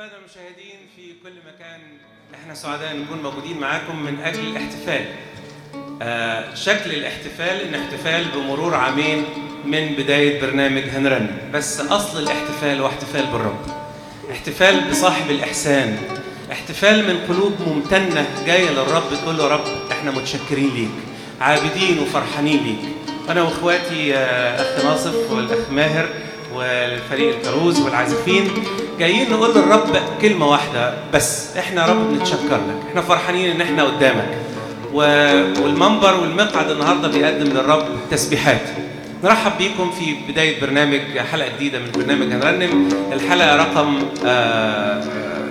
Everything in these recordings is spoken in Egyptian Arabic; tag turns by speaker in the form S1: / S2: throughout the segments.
S1: أحبائنا المشاهدين في كل مكان احنا سعداء نكون موجودين معاكم من أجل الاحتفال آه شكل الاحتفال إن احتفال بمرور عامين من بداية برنامج هنرن بس أصل الاحتفال هو احتفال بالرب احتفال بصاحب الإحسان احتفال من قلوب ممتنة جاية للرب تقول له يا رب احنا متشكرين ليك عابدين وفرحانين ليك أنا وإخواتي آه، أخ ناصف والأخ ماهر والفريق الكروز والعازفين جايين نقول للرب كلمة واحدة بس احنا يا رب بنتشكر لك احنا فرحانين ان احنا قدامك و... والمنبر والمقعد النهارده بيقدم للرب تسبيحات نرحب بيكم في بداية برنامج حلقة جديدة من برنامج هنرنم الحلقة رقم آه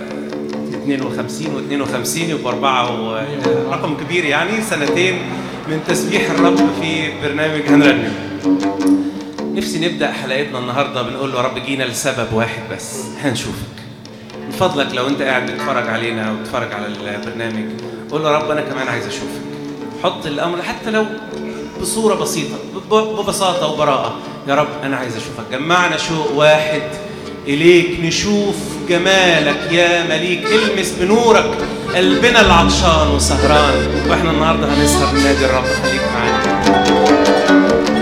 S1: 52 و52 يبقى أربعة و... رقم كبير يعني سنتين من تسبيح الرب في برنامج هنرنم نفسي نبدأ حلقتنا النهاردة بنقول له يا رب جينا لسبب واحد بس هنشوفك من فضلك لو انت قاعد بتتفرج علينا او بتتفرج على البرنامج قول له يا رب انا كمان عايز اشوفك حط الامر حتى لو بصورة بسيطة ب- ببساطة وبراءة يا رب انا عايز اشوفك جمعنا شوق واحد اليك نشوف جمالك يا مليك المس بنورك قلبنا العطشان وسهران واحنا النهارده هنسهر ننادي الرب خليك معانا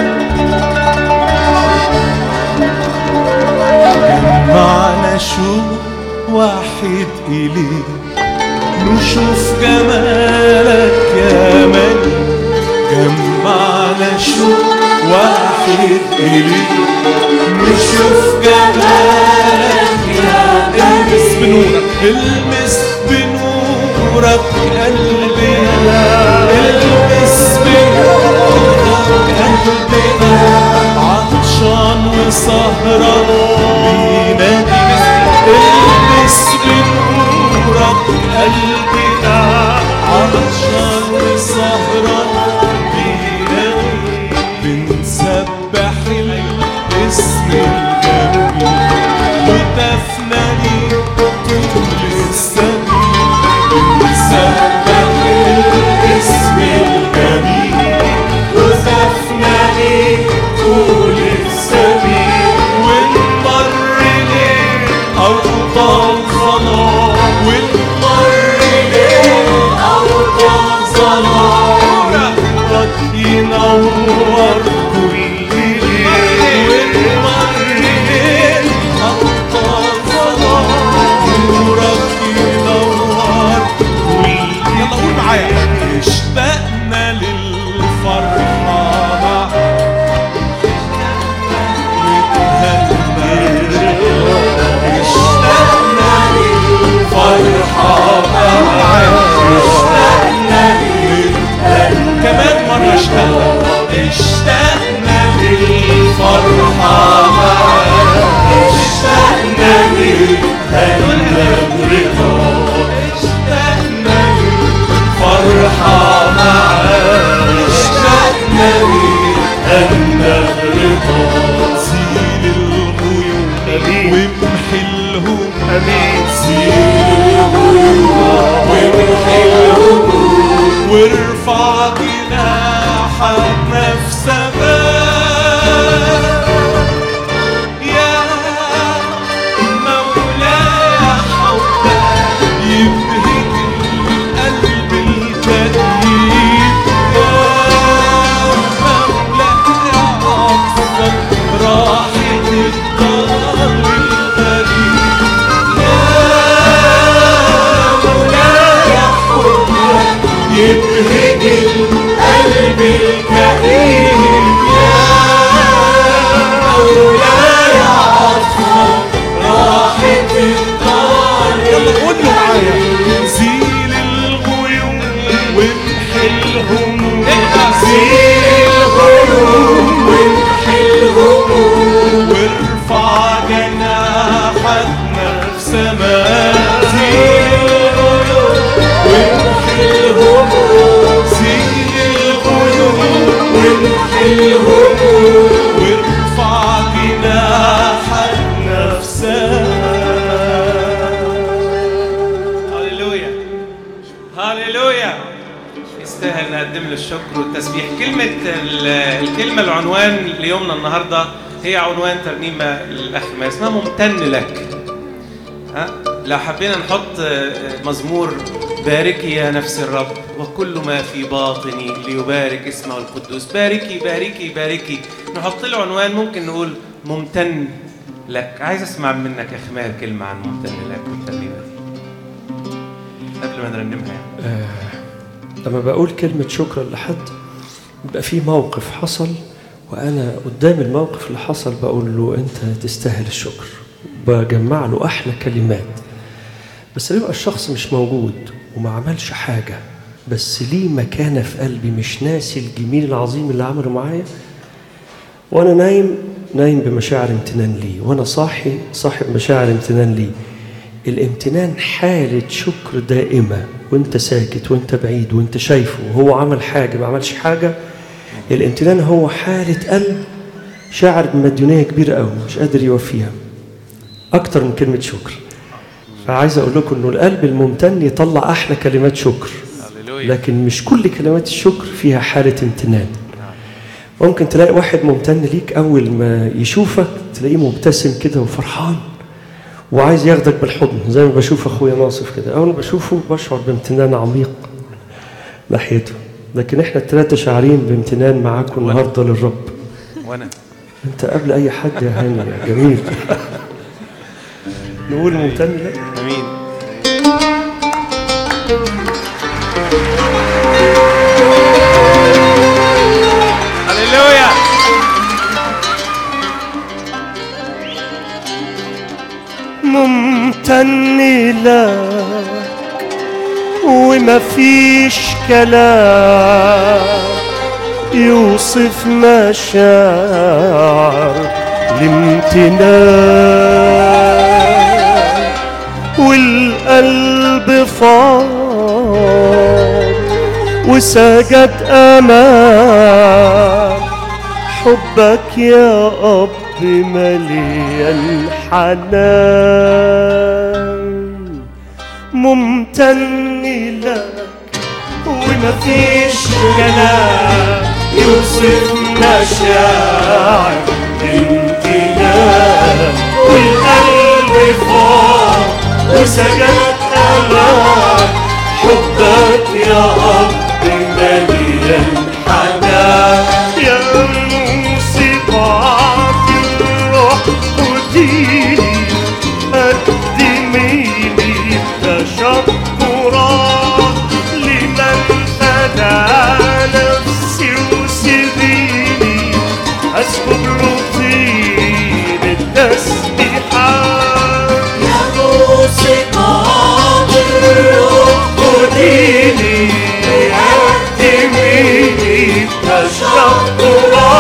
S2: معنا شوق واحد إليك نشوف جمالك يا ملك جمعنا شوق واحد إليك نشوف جمالك يا المس بنورك المس بنورك قلبنا المس بنورك قلبنا عطشان وسهران بينا المس بنورك قلبنا عطشان وسهران بينا بنسبح الاسم الجميل هتفنا ليك طول السبيل بنسبح الاسم الجميل هتفنا ليك طول السبيل ونمر ليك أوطان ظلام ونمر ليك أوطان ظلام نورك ينور كل ليل ونمر ليك أوطان ظلام نورك ينور كل ليل يلا قول معايا اشتقنا للفرحة معاك اشتقنا للفرحة معاك اشتقنا كمان مرة اشتقنا اشتقنا للفرحة معاك اشتقنا للهنا برضا اشتقنا للفرحة معاك اشتقنا للهنا برضا زيل الغيوم وامحي الهموم زيل الغيوم وامحي الهموم وارفع جناحنا في سماء يا مولاي حبك يبهج القلب الجديد يا مولاي عطفك راحة الدار الغريب يا مولاي حبك يبهج القلب الكئيب يا مولاي عطفك راحة الدار يلا قول له معايا زيل الغيوم وامحي الهموم زيل الغيوم وامحي الهموم وارفع جناحتنا في سماء زيل الغيوم وامحي الهموم زيل الغيوم وامحي الهموم وارفع جناحتنا في سماء
S1: هللويا هللويا يستاهل نقدم له الشكر والتسبيح كلمة ال- الكلمة العنوان ليومنا النهاردة هي عنوان ترنيمة الأخ ما اسمها ممتن لك ها لو حبينا نحط آه، مزمور باركي يا نفس الرب وكل ما في باطني ليبارك اسمه القدوس باركي باركي باركي نحط له عنوان ممكن نقول ممتن لك عايز اسمع منك يا اخي ماهر كلمه عن ممتن لك والترنيمه دي قبل ما نرنمها يعني
S3: لما بقول كلمة شكرا لحد بيبقى في موقف حصل وأنا قدام الموقف اللي حصل بقول له أنت تستاهل الشكر بجمع له أحلى كلمات بس بيبقى الشخص مش موجود وما عملش حاجة بس ليه مكانة في قلبي مش ناسي الجميل العظيم اللي عمله معايا وأنا نايم نايم بمشاعر امتنان ليه وأنا صاحي صاحب مشاعر امتنان ليه الامتنان حالة شكر دائمة وانت ساكت وانت بعيد وانت شايفه وهو عمل حاجة ما عملش حاجة الامتنان هو حالة قلب شاعر بمديونية كبيرة قوي مش قادر يوفيها أكتر من كلمة شكر فعايز أقول لكم إنه القلب الممتن يطلع أحلى كلمات شكر
S1: هللويا
S3: لكن مش كل كلمات الشكر فيها حالة امتنان ممكن تلاقي واحد ممتن ليك أول ما يشوفك تلاقيه مبتسم كده وفرحان وعايز ياخدك بالحضن زي ما بشوف أخويا ناصف كده أول ما بشوفه بشعر بامتنان عميق ناحيته لكن احنا الثلاثة شاعرين بامتنان معاكم النهارده للرب
S1: وانا
S3: انت قبل اي حد يا هاني يا جميل نقول ممتن لك
S1: امين هللويا
S3: ممتن لك وما فيش كلام يوصف مشاعر الامتنان والقلب فاض وسجد أمام حبك يا أب مليان حنان ممتن لك وما فيش كلام يوصف مشاعر امتنان والقلب فاض وسجد أمام حبك يا أب مليان حنان يا موسيقات الروح وديني قدميني تشكرا لمن فدى نفسي وسبيني أسكب له طين التسبيحات
S2: يا موسيقى الروح
S3: وديني قدميني تشكرا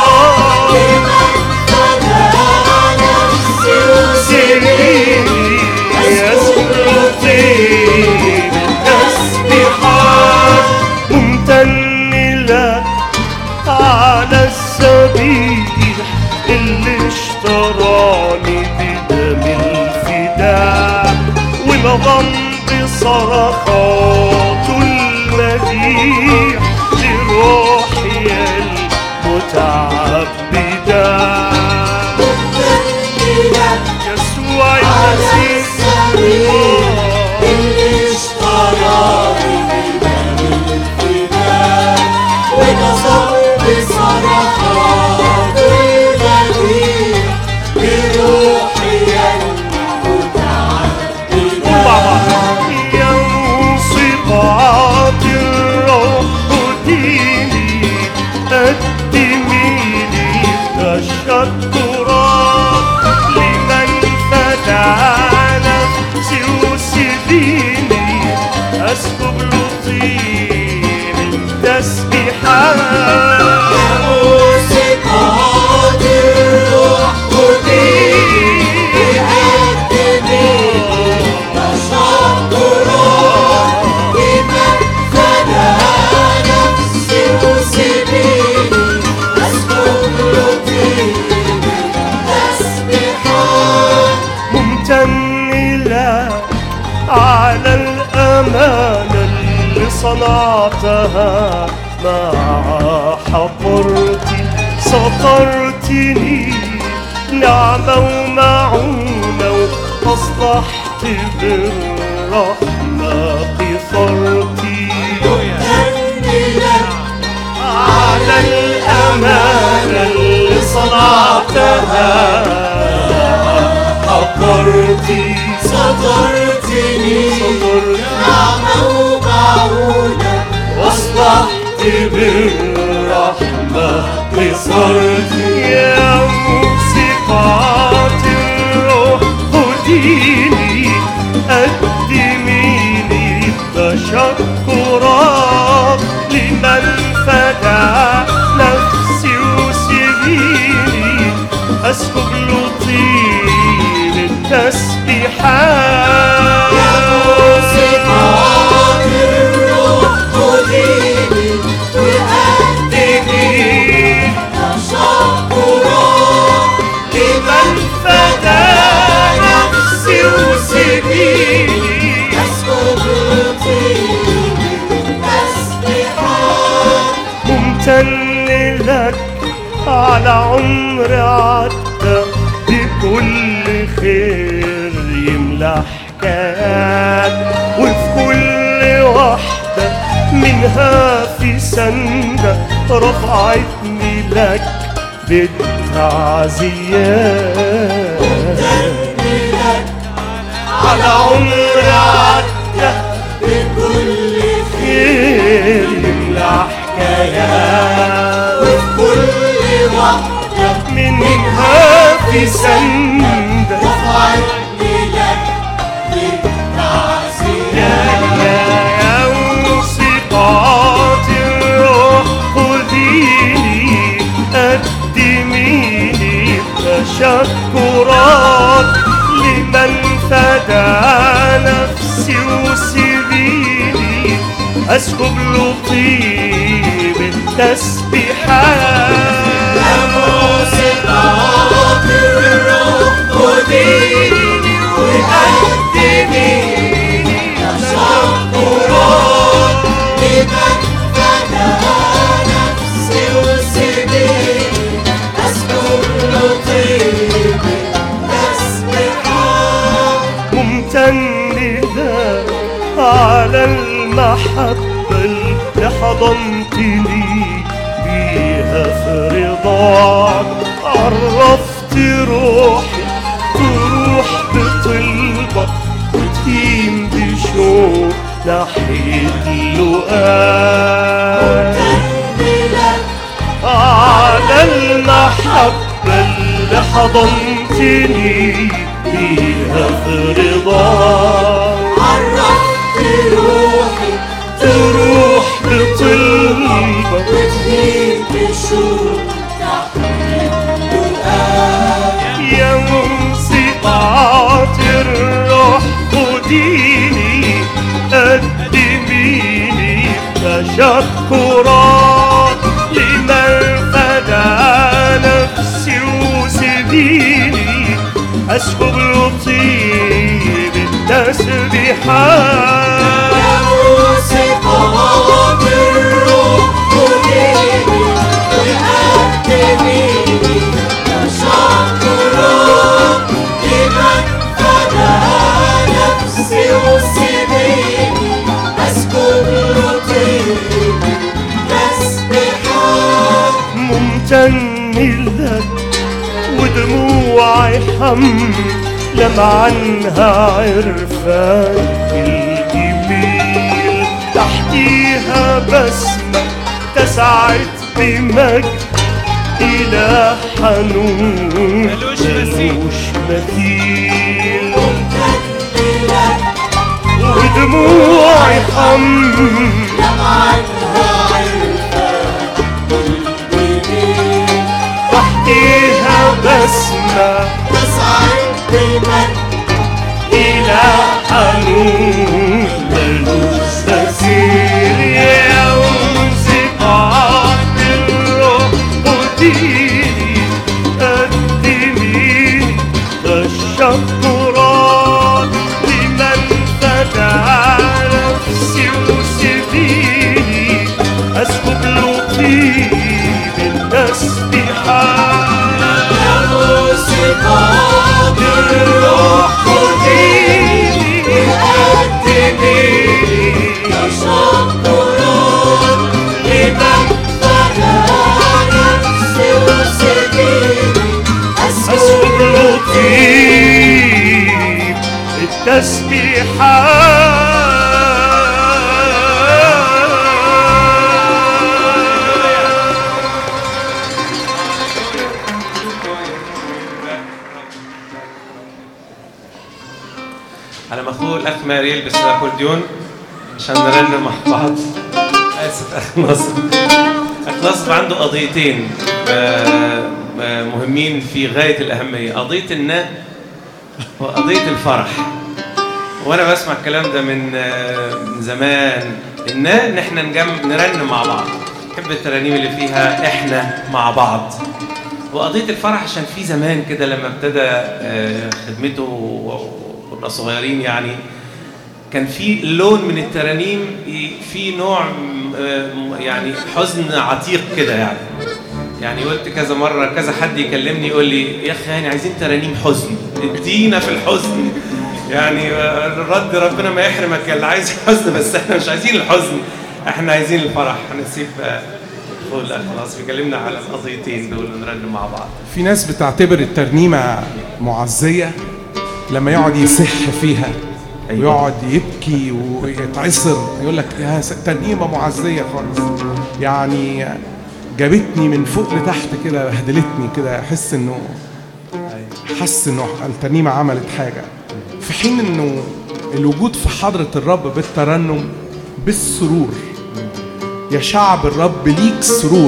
S2: نفسي
S3: سنيني يسقطين تسبيحات ممتن لك على السبيح اللي اشتراني بدم الفداء ونظم بصرخات المديح لروحي المتعبدة يسوع المسيح
S2: اللي اشتراني بدم الفداء ونصب بصرخات المديح لروحي المتعبدة
S3: يا موسيقات الروح وديني قدميني تشكرات لمن فدى نفسي وسبيني اسكب له طين التسبيحات
S2: موسيقات الروح وديني
S3: ممتن لك على الأمانة اللي صنعتها مع حضرتي سطرتني نعمة ومعونة وأصلحت بالرحمة قصرتي على الأمانة اللي صنعتها حقرتي
S2: سترتني
S3: صدرت
S2: نعمة ومعونة
S3: واصبحت بالرحمة قصرتي يا موسيقات الروح خديني قدميني تشكرات لمن فدى نفسي وسبيني أسكب له طين التسبيحات
S2: يا موسيقات الروح خديني وقدمي تشكرات لمن
S3: فدى نفسي وسبيني
S2: يسكب طيبي تسبيحات
S3: ممتن لك على عمر عدى بكل خير يملى حكايات وفي كل واحدة منها في سندة رفعتني لك بالتعزيات على عمر عدى
S2: بكل
S3: خير يملى حكايات
S2: وفي كل واحدة
S3: منها في سندة
S2: رفعتني لك بالتعزية
S3: يا موسيقات الروح خذيني قدميني تشكرات لمن فدى نفسي وسبيني أسكب له طيب التسبيحات
S2: موسيقات الروح خديني وقدميني تشكرات لمن فدى نفسي وسبيني أسكب له طيبي تسبيحات
S3: ممتن لك على المحبة اللي حضنتني بيها في رضاك عرفت روحي تروح بطلبك وتهيم بشوق ناحية اللقاء على المحبة اللي حضنتني بيها في رضاك
S2: عرفت روحي
S3: تروح بطلبك
S2: وتهين بشوق تحت اللقاء
S3: يا موسيقات الروح خديني قدميني تشكرات لمن فدى نفسي وسبيني أسكب له طيب التسبيحات
S2: يا موسيقات الروح خديني وقدميني تشكرات لمن فدى نفسي وسبيني أسكب له طيبي تسبيحات
S3: ممتن لك ودموعي حم لم عنها عرفان الجميل تحتيها بسمة تسعد بمجد إلى حنون
S1: ملوش مثيل.
S3: ملوش مثيل
S2: ممتن
S3: ودموعي حم
S2: عنها عرفان الجميل
S3: تحتيها بسمة
S2: تسعد بمن
S3: إلى حنون ملوش مثيل يا موسيقات الروح خديني قدميني تشكرات لمن فدى نفسي وسبيني أسكب له طيب التسبيحات
S2: موسيقات
S3: الروح خديني تسبيحات
S1: على ما اخوه الاخ ماري يلبس الاكورديون عشان نرنم مع بعض اسف اخ نصر اخ نصر عنده قضيتين آه، آه، مهمين في غايه الاهميه قضيه الناء وقضيه الفرح وانا بسمع الكلام ده من آه، من زمان الناء ان احنا نجم نرنم مع بعض بحب الترانيم اللي فيها احنا مع بعض وقضيه الفرح عشان في زمان كده لما ابتدى آه، خدمته و- وكنا صغيرين يعني كان في لون من الترانيم ي- في نوع م- آه، يعني حزن عتيق كده يعني يعني قلت كذا مرة كذا حد يكلمني يقول لي يا أخي يعني عايزين ترانيم حزن ادينا في الحزن يعني آه، الرد ربنا ما يحرمك يا اللي عايز حزن بس احنا مش عايزين الحزن احنا عايزين الفرح هنسيب آه، اخوه الأخ خلاص بيكلمنا على القضيتين دول ونرنم مع بعض
S4: في ناس بتعتبر الترنيمة معزية لما يقعد يصح فيها
S1: أيوة.
S4: ويقعد يبكي ويتعصر يقول لك يا س- ترنيمة معزية خالص يعني جابتني من فوق لتحت كده بهدلتني كده احس انه حس انه الترنيمة عملت حاجة في حين انه الوجود في حضرة الرب بالترنم بالسرور يا شعب الرب ليك سرور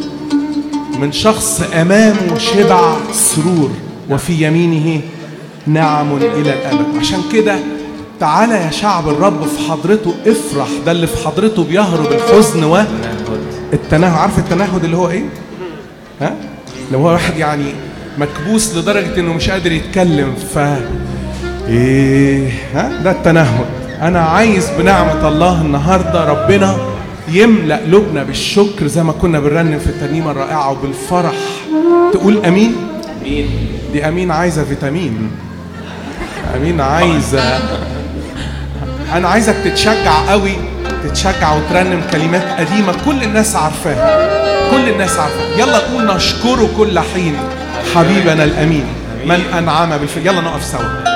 S4: من شخص امامه شبع سرور وفي يمينه نعم الى الابد عشان كده تعالى يا شعب الرب في حضرته افرح ده اللي في حضرته بيهرب الحزن والتنهد عارف التنهد اللي هو ايه ها لو هو واحد يعني مكبوس لدرجه انه مش قادر يتكلم ف ايه ها ده التنهد انا عايز بنعمه الله النهارده ربنا يملا قلوبنا بالشكر زي ما كنا بنرنم في الترنيمه الرائعه وبالفرح تقول امين
S1: مين
S4: دي امين عايزه فيتامين امين عايزه انا عايزك تتشجع قوي تتشجع وترنم كلمات قديمه كل الناس عارفاها كل الناس عارفاها يلا نقول نشكره كل حين حبيبنا الامين من انعم بالفعل يلا نقف سوا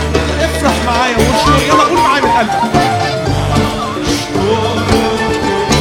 S4: افرح معايا واشكر يلا قول معايا من قلبك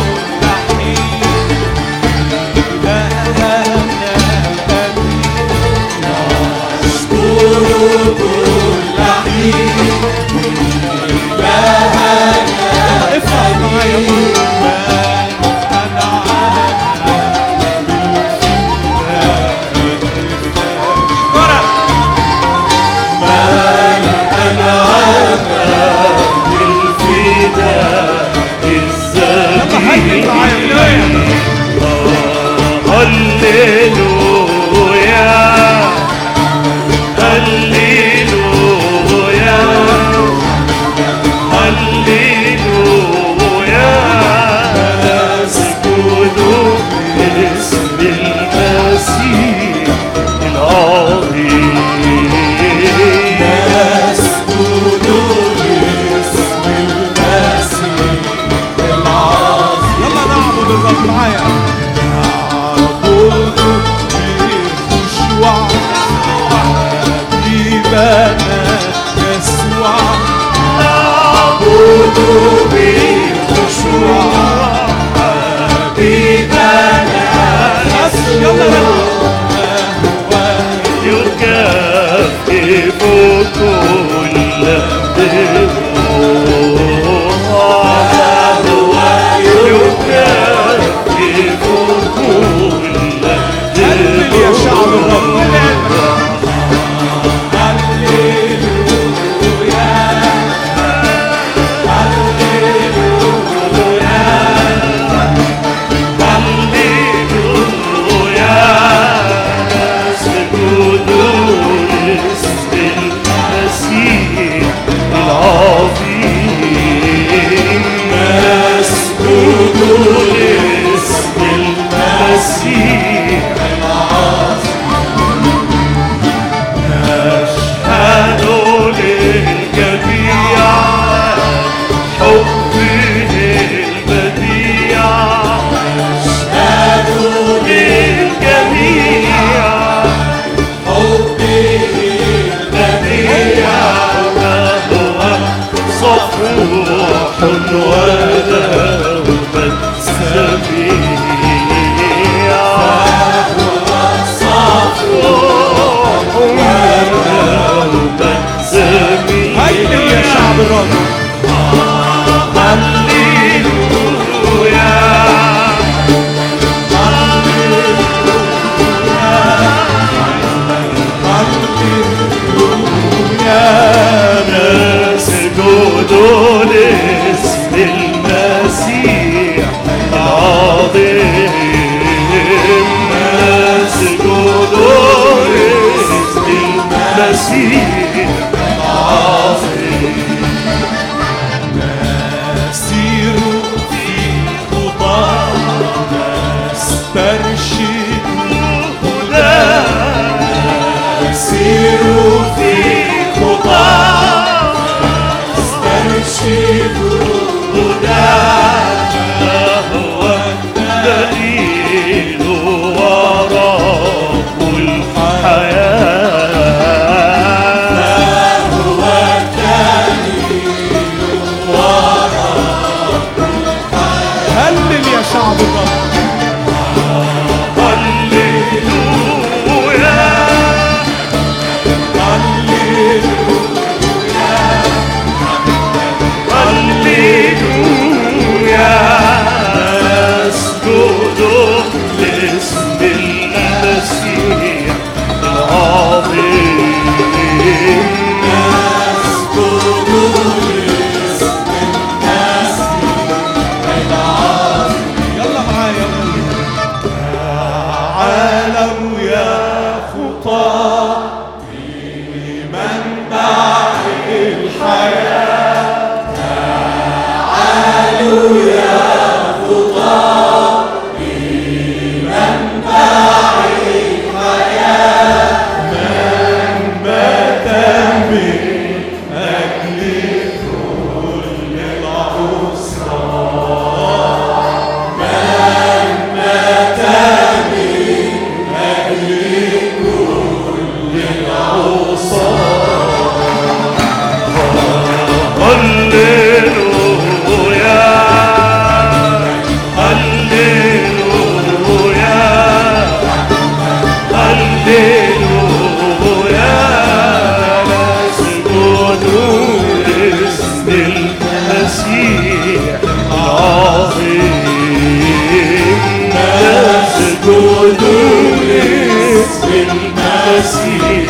S2: اسجدوا لاسم المسيح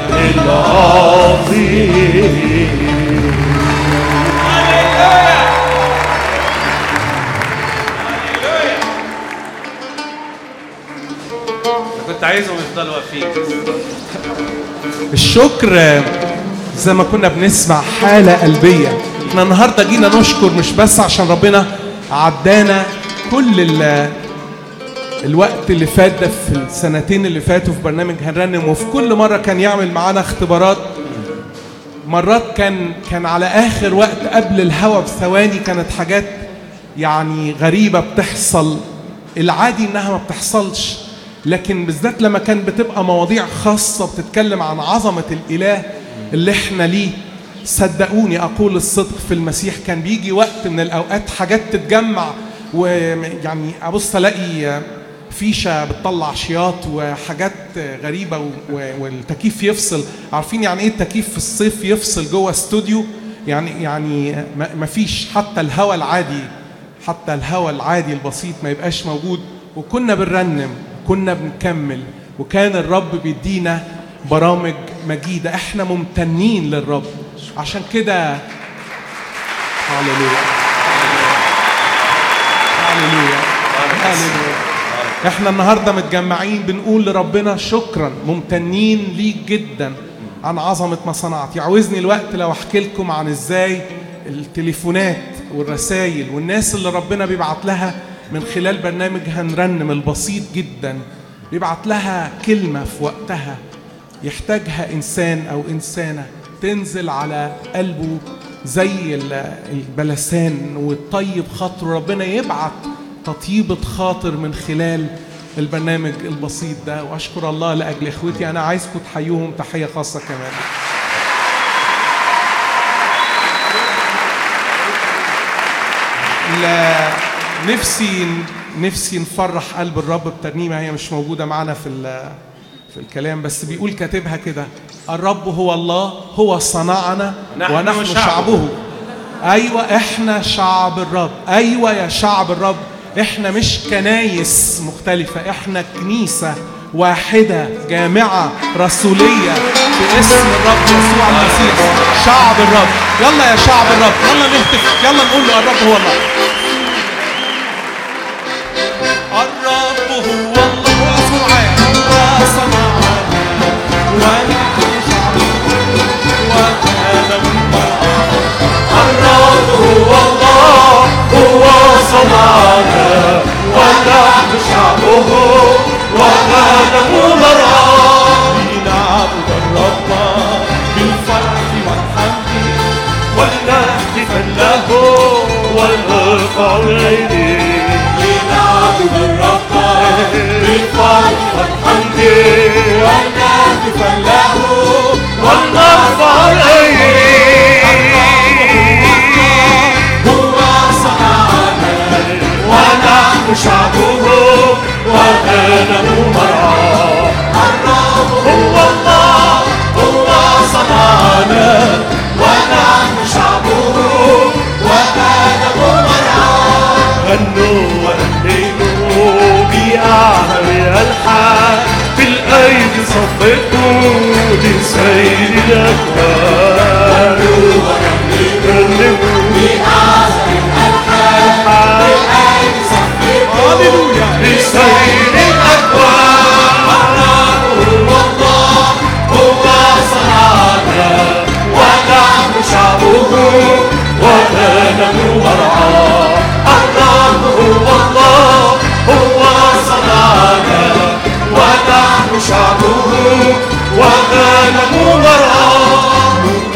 S2: العظيم
S1: كنت عايزهم يفضلوا واقفين
S4: الشكر زي ما كنا بنسمع حالة قلبية احنا النهاردة جينا نشكر مش بس عشان ربنا عدانا كل ال الوقت اللي فات ده في السنتين اللي فاتوا في برنامج هنرنم وفي كل مرة كان يعمل معانا اختبارات مرات كان كان على اخر وقت قبل الهوا بثواني كانت حاجات يعني غريبه بتحصل العادي انها ما بتحصلش لكن بالذات لما كان بتبقى مواضيع خاصه بتتكلم عن عظمه الاله اللي احنا ليه صدقوني اقول الصدق في المسيح كان بيجي وقت من الاوقات حاجات تتجمع ويعني ابص الاقي فيشه بتطلع شياط وحاجات غريبه و- و- والتكييف يفصل عارفين يعني ايه التكييف في الصيف يفصل جوه استوديو يعني يعني ما ما فيش حتى الهواء العادي حتى الهواء العادي البسيط ما يبقاش موجود وكنا بنرنم كنا بنكمل وكان الرب بيدينا برامج مجيده احنا ممتنين للرب عشان كده هللويا هللويا هللويا احنا النهارده متجمعين بنقول لربنا شكرا ممتنين ليك جدا عن عظمه ما صنعت يعوزني الوقت لو احكي لكم عن ازاي التليفونات والرسائل والناس اللي ربنا بيبعت لها من خلال برنامج هنرنم البسيط جدا بيبعت لها كلمه في وقتها يحتاجها انسان او انسانه تنزل على قلبه زي ال- البلسان وتطيب خاطر ربنا يبعت تطيبة خاطر من خلال البرنامج البسيط ده واشكر الله لاجل اخوتي انا عايزكم تحيوهم تحيه خاصه كمان لا نفسي نفسي نفرح قلب الرب بترنيمه هي مش موجوده معانا في ال- في الكلام بس بيقول كاتبها كده الرب هو الله هو صنعنا
S1: نحن
S4: ونحن
S1: شعبه.
S4: شعبه ايوه احنا شعب الرب ايوه يا شعب الرب احنا مش كنايس مختلفه احنا كنيسه واحده جامعه رسوليه باسم الرب يسوع المسيح شعب الرب يلا يا شعب الرب يلا نهتف يلا نقول له الرب هو الله الرب هو الله وقفوا معايا الله صنعنا ونحن شعبه وكان
S2: الرب هو الله هو صنعنا ونحن شعبه وغنم مرعاه
S4: لنعبد الرب بالفرح والحمد
S2: ولنهتف له ونرفع الايدي لنعبد الرب بالفرح والحمد ونهتف له ونرفع الايدي هو صنعنا ونحن شعبه وغنم مرعاه الرب هو الله هو صنعنا ونحن شعبه وغنم مرعاه غنوا وأهللوا بأعلى الألحان بالأيدي صفقوا لسيد الأكوان غنوا وأهللوا بأعلى الألحان بالأيدي صفقوا لسيد الأكوان الرب هو الله هو صنعنا ونحن شعبه وغنم مرعاه الرب هو الله هو صنعنا ونحن شعبه وغنم مرعاه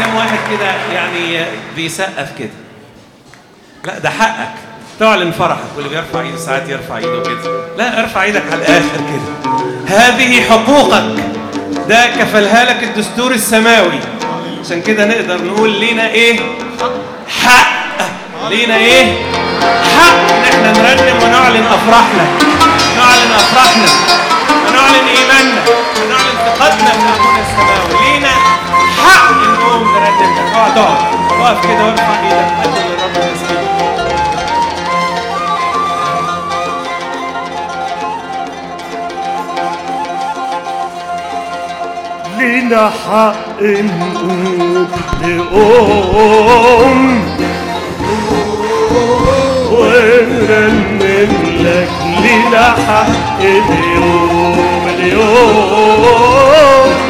S1: كم واحد كده يعني بيسقف كده لا ده حقك تعلن فرحك واللي بيرفع ايده ساعات يرفع ايده كده لا ارفع ايدك على الاخر كده هذه حقوقك ده كفلها لك الدستور السماوي عشان كده نقدر نقول لينا ايه حق لينا ايه حق ان احنا نرنم ونعلن افراحنا نعلن افراحنا ونعلن ايماننا ونعلن ثقتنا في ابونا السماوي لينا حق نقوم نرنم لك اقعد اقعد واقف كده وارفع ايدك قدم للرب تسبيح
S2: لينا حق نقول نقوم ونرنم لك لينا حق اليوم اليوم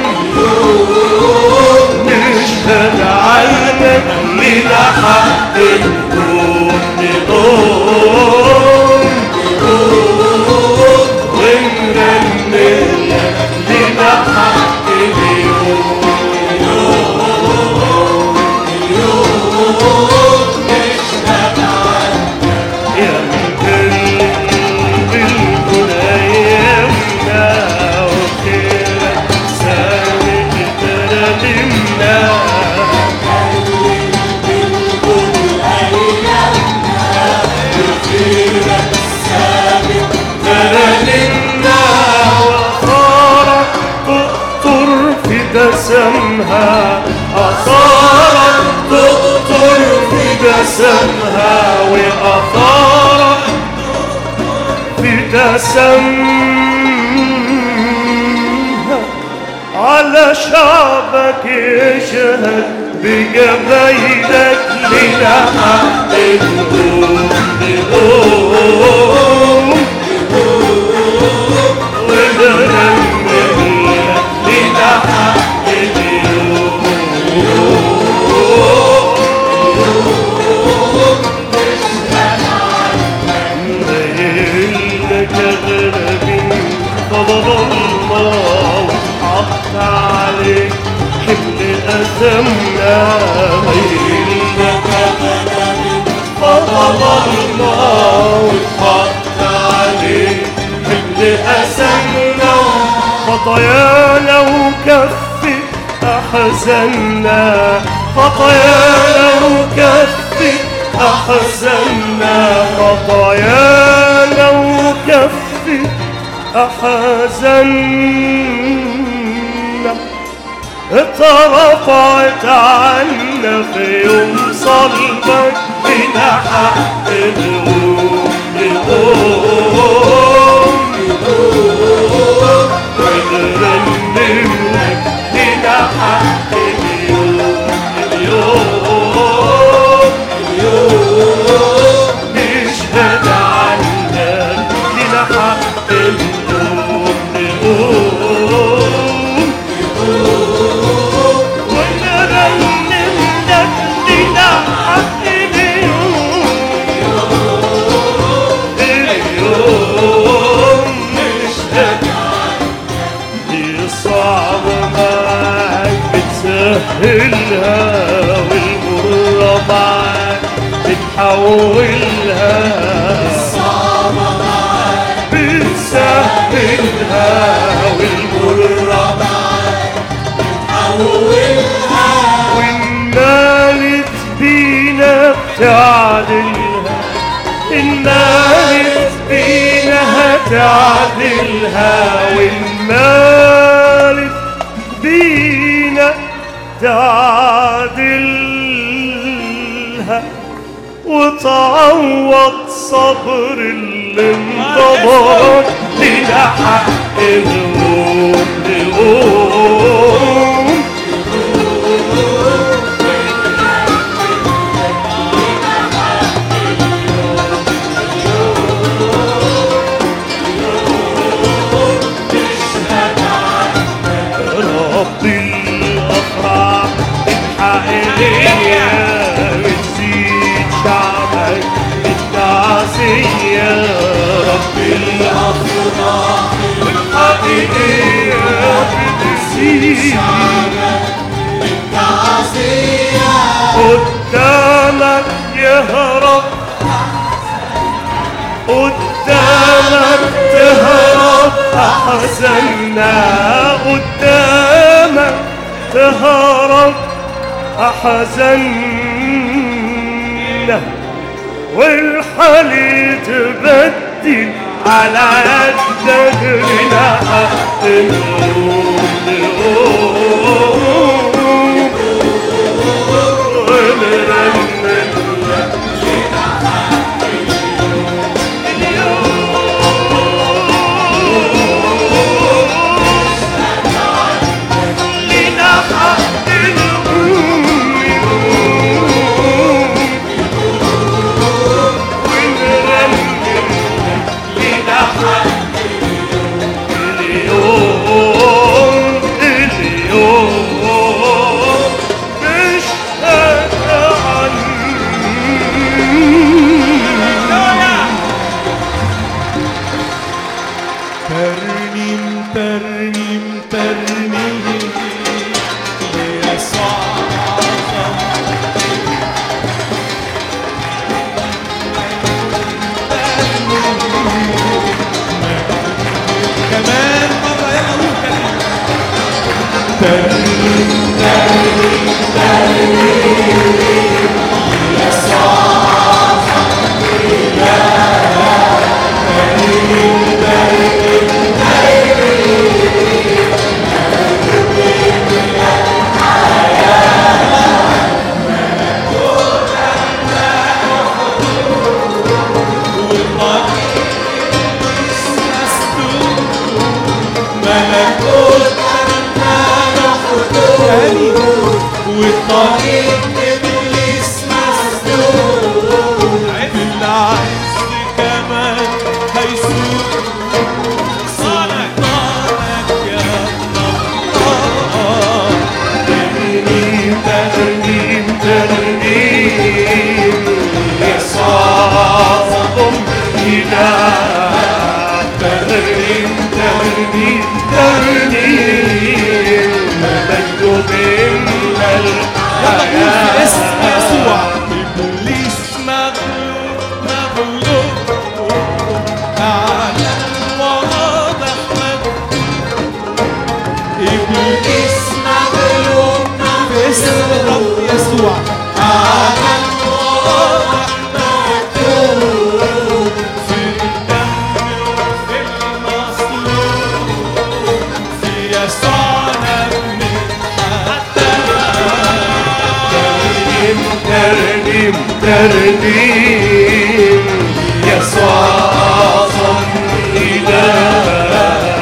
S2: نشهد عنك لينا حق نقول نقوم ونرنم لك لينا حق اليوم يا الكل بالكل أيامنا وخيرك سابق ترنمنا ترنمنا وأثارك تقطر في دسمها أثارك تقطر في دسمها وأثارك في دسمها على شعبك يشهد بجبايلك لنا حق نقوم نقوم ونرنم لك لنا حق اليوم لك غربي فضل الله حط عليك حمل أثمنا لك غربي فضل الله حط عليك حمل أثمنا خطايانا وكفي أحزنا خطايانا وكفي أحزنا خطايانا وكفي أحزنا اترفعت عنا في يوم صلبك بنا حق نقوم نقوم ونرنم لك بنا حق اليوم اليوم نشهد عنك لنا حق نقوم نقوم ونرنم لك لنا حق اليوم اليوم نشهد دي صعبة معاك بتسهلها والمرة معاك بتحولها صعبة معاك بتسهلها والمرة معاك بتحولها والنالت بينا بتعدلها النالت بينا هتعدلها والنالت بينا تعدلها وتعوض صبر اللي انتظرك لنا حق نقوم نقوم رب الأفراح الحقيقية بتزيد شعبك بالتعزية رب الأفراح الحقيقية بتزيد شعبك بالتعزية تهرب قدامك تهرب أحزننا قدامك تهرب أحزننا والحال يتبدل على قدك لنا نقوم نقوم ونرنم لنا حق نقوم نقوم ونرنم لنا حق اليوم اليوم مش ترنيم ترنيم ترنيم ليسوع كمان مرة يا أبوك ملكوت تاني والطريق ابليس مسدود بالعز كمان هيسوق سلطانك يا الله ترنيم ترنيم ترنيم يسوع إله ترنيم ترنيم ترنيم مجد من الحياة اسم يسوع إبليس مغلوب مغلوب أعلن واضح إبليس مغلوب باسم الرب يسوع أعلن واضح مكتوب في الدم وفي المصلوب في يسوعنا من حتى ترنيم ترنيم ترنيم يسوع أعظم إله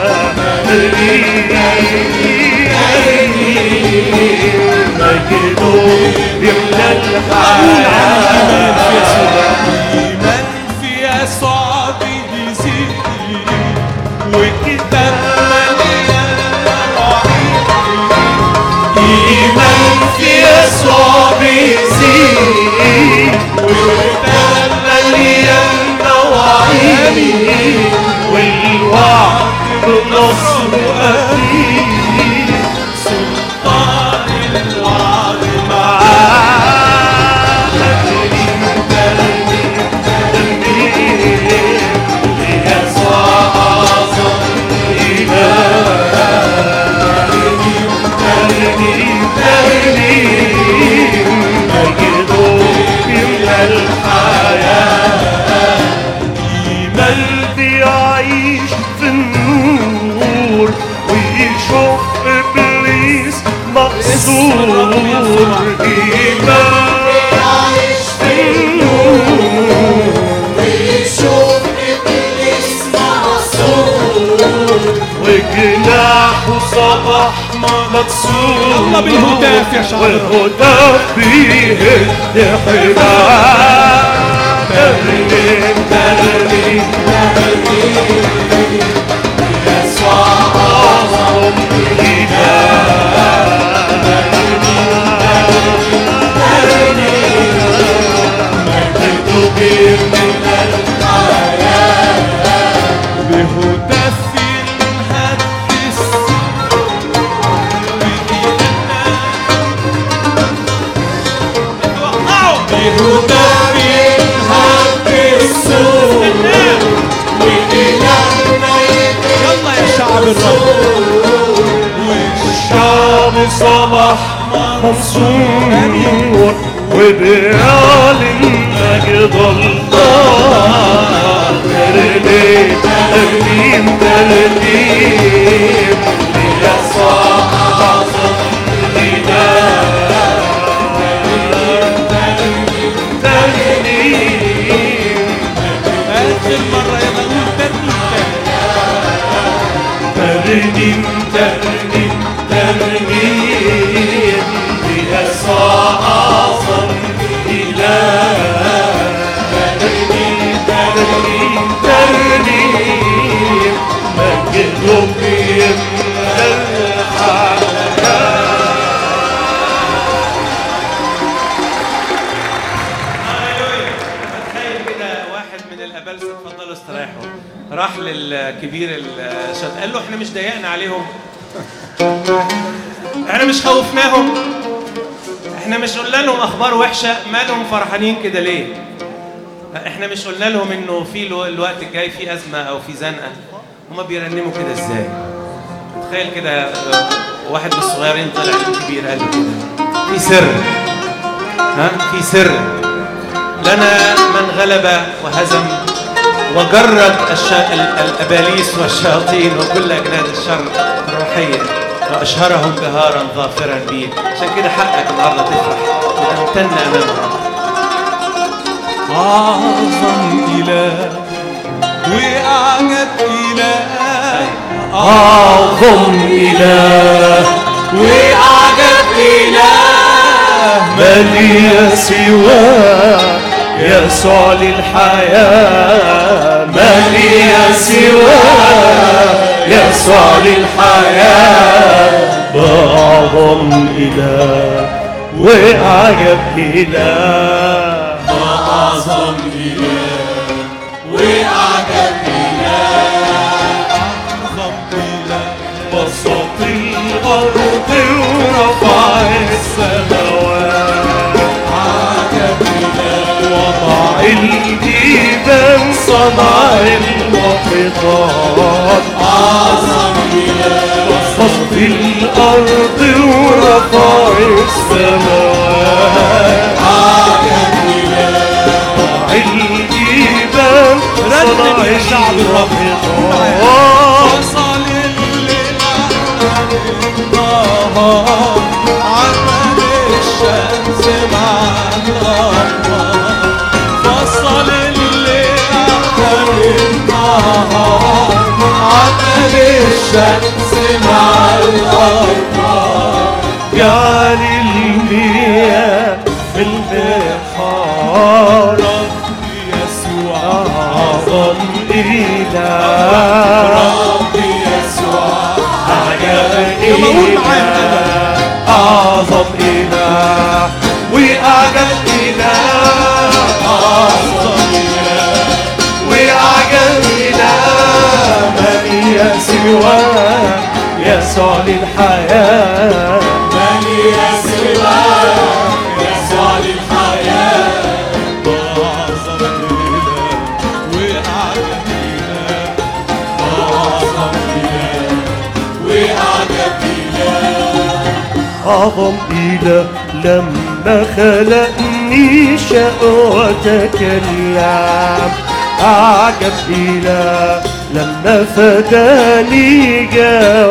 S2: مجده يملى الحياة إيمان في يسوع بيزيد وكتاب مليان مواعيد إيمان في يسوع بيزيد وكتاب مليان مواعيد والوعد بالنصر أكيد سلطان الوعد معاه ترنيم ترنيم ترنيم ليسوع أعظم إله ترنيم ترنيم ترنيم مجده يملى الحياة إيمان بيعيش في النور ويشوف إبليس مقصور إيمان بيعيش في النور ويشوف إبليس مقصور وجناحه صباح مكسور
S4: يلا بالهتاف يا شعب
S2: والهتاف بيهد حماه ترنيم ترنيم ترنيم يسوع أعظم
S4: بهتاف نهدس بهتاف
S2: الرب
S3: والشعب صبح منصور وبيعلن مجد الله ترنيم ترنيم ترنيم ليسوع أعظم إله ترنيم
S2: آخر مرة يلا نقول ترنيم تاني
S3: ترنيم ترنيم ليسوع أعظم إله ترنيم ترنيم ترنيم مجده بيملى الحياة
S1: تخيل كده واحد من الابلسه اتفضلوا استريحوا راح للكبير الشط قال له احنا مش ضايقنا عليهم احنا مش خوفناهم احنا مش قلنا لهم اخبار وحشه مالهم فرحانين كده ليه احنا مش قلنا لهم انه في الو- الوقت الجاي في ازمه او في زنقه هما بيرنموا كده ازاي تخيل كده آه، واحد من الصغيرين طلع للكبير قال له كده في سر ها في سر لنا من غلب وهزم وجرد الش... ال- الاباليس والشياطين وكل اجناد الشر الروحيه واشهرهم بهارا ظافرا به عشان كده حقك النهارده تفرح وتمتن امامه
S2: أعظم إله وأعجب إله
S3: أعظم إله
S2: وأعجب إله
S3: من سواه يسوع للحياة من سواه يسوع للحياة أعظم إله وأعجب إله
S2: أعظم إله وأعجب إله أعظم إله
S3: بسط الأرض ورفع السماوات
S2: أعجب إله
S3: وضع الجبال صنع المحيطات
S2: أعظم إله
S3: بسط الأرض ورفع السماوات
S2: أعجب إله
S3: وضع الجبال صنع
S2: يا شعب الرب.
S3: المحيطات
S2: وصل الليل النهار عمل الشمس مع الأنوار وصل الليل النهار عمل الشمس مع الأنوار
S3: جعل المياه في البحار
S2: ربي يسوع
S3: أعظم إله
S2: ربي يسوع
S3: أعجب
S2: يلا قول معايا
S3: إله أعظم إله وأعجب إله
S2: أعظم إله
S3: وأعجب إله من يسواه يسوع للحياة
S2: من يسوع يسوع للحياة أعظم إله وأعجب إله أعظم إله وأعجب إله
S3: أعظم إله لما خلقني شاء وتكلم أعجب إله لما فداني جاء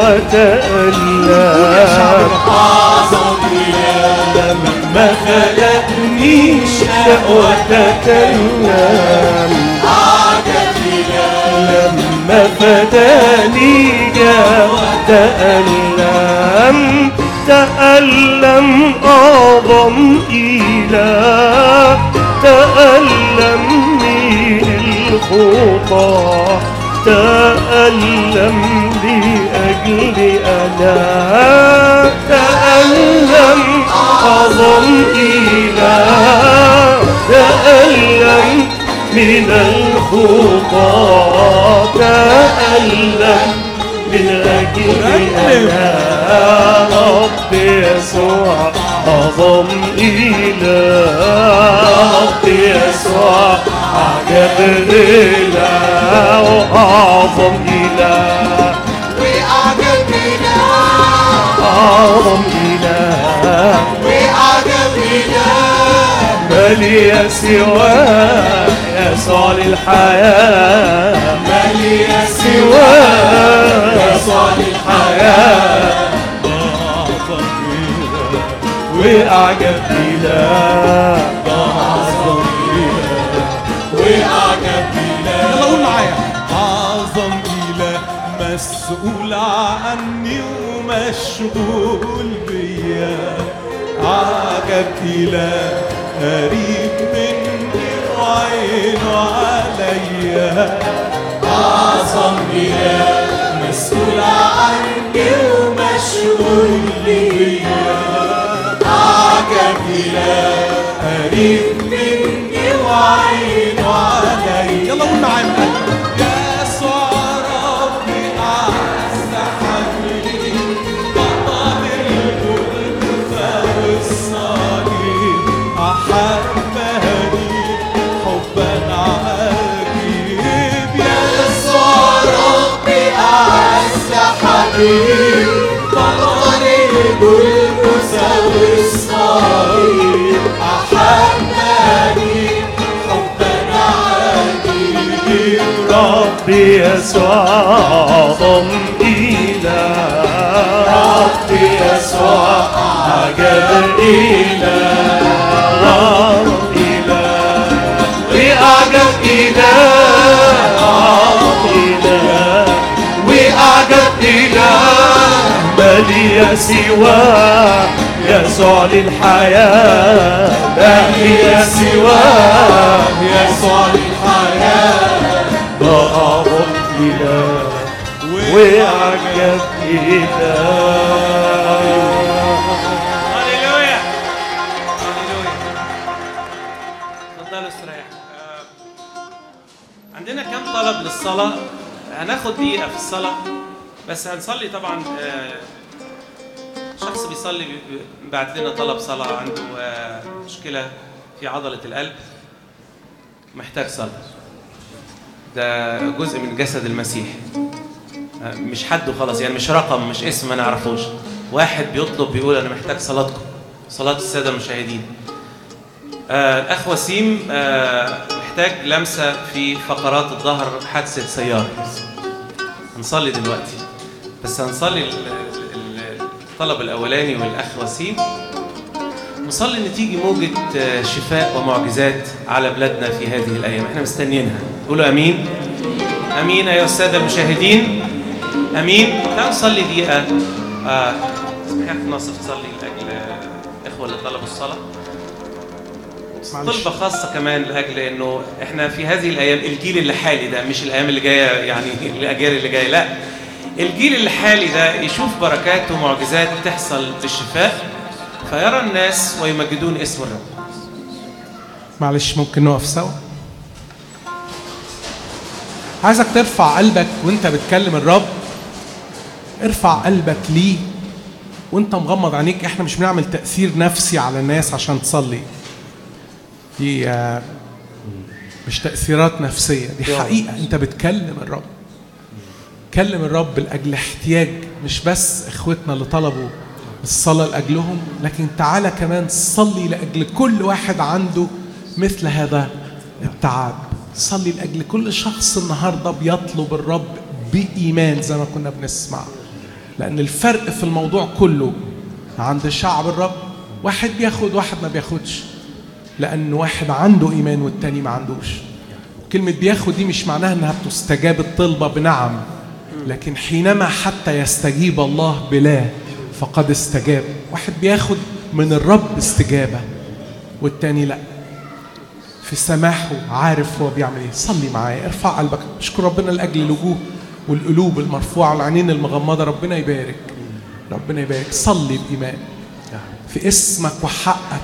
S3: وتألم
S2: أعظم إله
S3: لما خلقني شاء وتكلم
S2: أعجب إله
S3: لما فداني جاء تألم تألم أعظم إله تألم من الخطى تألم لأجل أنا تألم أعظم إله تألم من الخطى تألم من أجل أنا رب يسوع أعظم إله رب يسوع أعجب إله وأعظم إله لي سواك يسوع للحياة
S2: ما لي
S3: سواك
S2: يسوع للحياة
S3: وأعجب إله
S2: وأعجب إله
S4: يلا قول معايا أعظم إله مسؤول عني ومشغول بيا عجب إله قريب مني وعينه عليا
S2: أعظم إله مسؤول عني ومشغول بيا أعجب إله قريب مني وعينه عليا
S4: يلا قول معايا من قلبك. يسوع ربي أعز حبيبي بطل الغربة والصليب أحبني حبا عجيب
S2: يسوع ربي أعز حبيب بطل الجلجسة والصليب أحبني حبا عجيب
S3: ربي يسوع أعظم إله
S2: ربي يسوع
S3: عجب إله أعظم إله وأعجب إله أعظم إله وأعجب إله ما لي سواه يسوع للحياة ما لي سواه
S2: يسوع للحياة
S3: أعظم إله وأعجب إله
S1: هللويا هللويا اتفضلوا استريحوا آه، عندنا كم طلب للصلاة هناخد دقيقة في الصلاة بس هنصلي طبعا آه، شخص بيصلي بي- بي- بعت لنا طلب صلاة عنده آه، مشكلة في عضلة القلب محتاج صلاة ده جزء من جسد المسيح آه، مش حد وخلاص يعني مش رقم مش اسم ما نعرفوش واحد بيطلب بيقول انا محتاج صلاتكم صلاة السادة المشاهدين آه، الأخ وسيم آه، محتاج لمسة في فقرات الظهر حادثة سيارة هنصلي دلوقتي بس هنصلي ال- ال- الطلب الأولاني والأخ وسيم نصلي إن تيجي موجة آه، شفاء ومعجزات على بلادنا في هذه الأيام احنا مستنيينها قولوا أمين أمين أيها السادة المشاهدين أمين تعالوا نصلي دقيقة آه، سمحي أخ ناصر تصلي لأجل آه، الإخوة اللي طلبوا الصلاة
S4: معلش.
S1: طلبة خاصة كمان لأجل إنه إحنا في هذه الأيام الجيل اللي حالي ده مش الأيام اللي جاية يعني الأجيال اللي جاية لا الجيل اللي حالي ده يشوف بركات ومعجزات تحصل بالشفاء فيرى الناس ويمجدون اسم الرب
S4: معلش ممكن نقف سوا عايزك ترفع قلبك وانت بتكلم الرب ارفع قلبك ليه وانت مغمض عينيك احنا مش بنعمل تأثير نفسي على الناس عشان تصلي دي آه، مش تأثيرات نفسية دي حقيقة انت بتكلم الرب كلم الرب لأجل احتياج مش بس اخوتنا اللي طلبوا الصلاة لأجلهم لكن تعالى كمان صلي لأجل كل واحد عنده مثل هذا التعب صلي لأجل كل شخص النهاردة بيطلب الرب بإيمان زي ما كنا بنسمع لأن الفرق في الموضوع كله عند شعب الرب واحد بياخد واحد ما بياخدش لأن واحد عنده إيمان والتاني ما عندوش كلمة بياخد دي مش معناها إنها بتستجاب الطلبة بنعم لكن حينما حتى يستجيب الله بلا فقد استجاب واحد بياخد من الرب استجابة والتاني لا في سماحه عارف هو بيعمل ايه صلي معايا ارفع قلبك اشكر ربنا لاجل الوجوه والقلوب المرفوعه والعينين المغمضه ربنا يبارك ربنا يبارك صلي بايمان في اسمك وحقك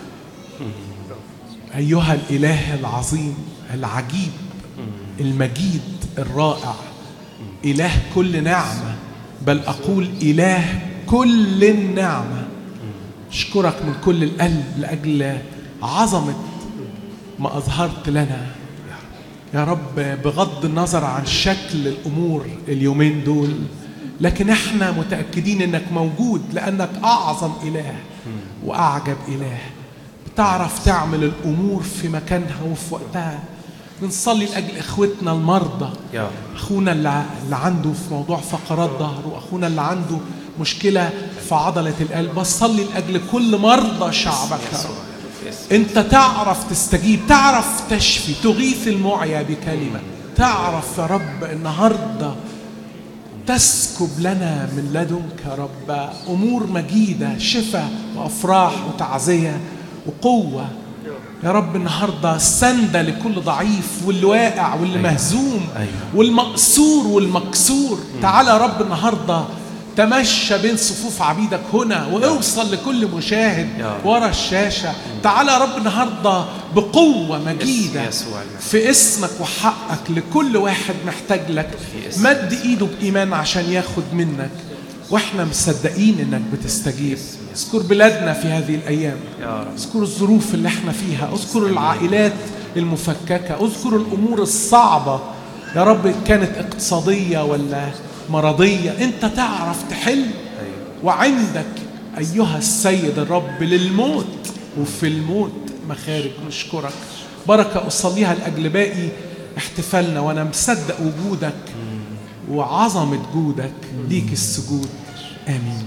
S4: ايها الاله العظيم العجيب المجيد الرائع اله كل نعمه بل اقول اله كل النعمه اشكرك من كل القلب لاجل عظمه ما اظهرت لنا يا رب بغض النظر عن شكل الامور اليومين دول لكن احنا متاكدين انك موجود لانك اعظم اله واعجب اله تعرف تعمل الامور في مكانها وفي وقتها بنصلي لاجل اخوتنا المرضى
S1: يا رب
S4: اخونا اللي اللي عنده في موضوع فقرات ظهر واخونا اللي عنده مشكله في عضله القلب بصلي لاجل كل مرضى شعبك يا رب انت تعرف تستجيب تعرف تشفي تغيث المعيا بكلمه تعرف يا رب النهارده تسكب لنا من لدنك يا رب امور مجيده شفاء وافراح وتعزيه وقوه يا رب النهارده سنده لكل ضعيف واللي واقع واللي مهزوم
S1: أيوة.
S4: والمقصور والمكسور تعالى يا رب النهارده تمشى بين صفوف عبيدك هنا واوصل لكل مشاهد
S1: يا رب.
S4: ورا الشاشه تعالى يا رب النهارده بقوه مجيده
S1: يسوع المسيح.
S4: في اسمك وحقك لكل واحد محتاج لك
S1: في اسمك.
S4: مد ايده بايمان عشان ياخد منك واحنا مصدقين انك بتستجيب اذكر بلادنا في هذه الايام
S1: يا رب
S4: اذكر الظروف اللي احنا فيها اذكر العائلات المفككه اذكر الامور الصعبه يا رب كانت اقتصاديه ولا مرضيه انت تعرف تحل وعندك ايها السيد الرب للموت وفي الموت مخارج نشكرك بركه اصليها لاجل باقي احتفالنا وانا مصدق وجودك وعظمه جودك ليك السجود امين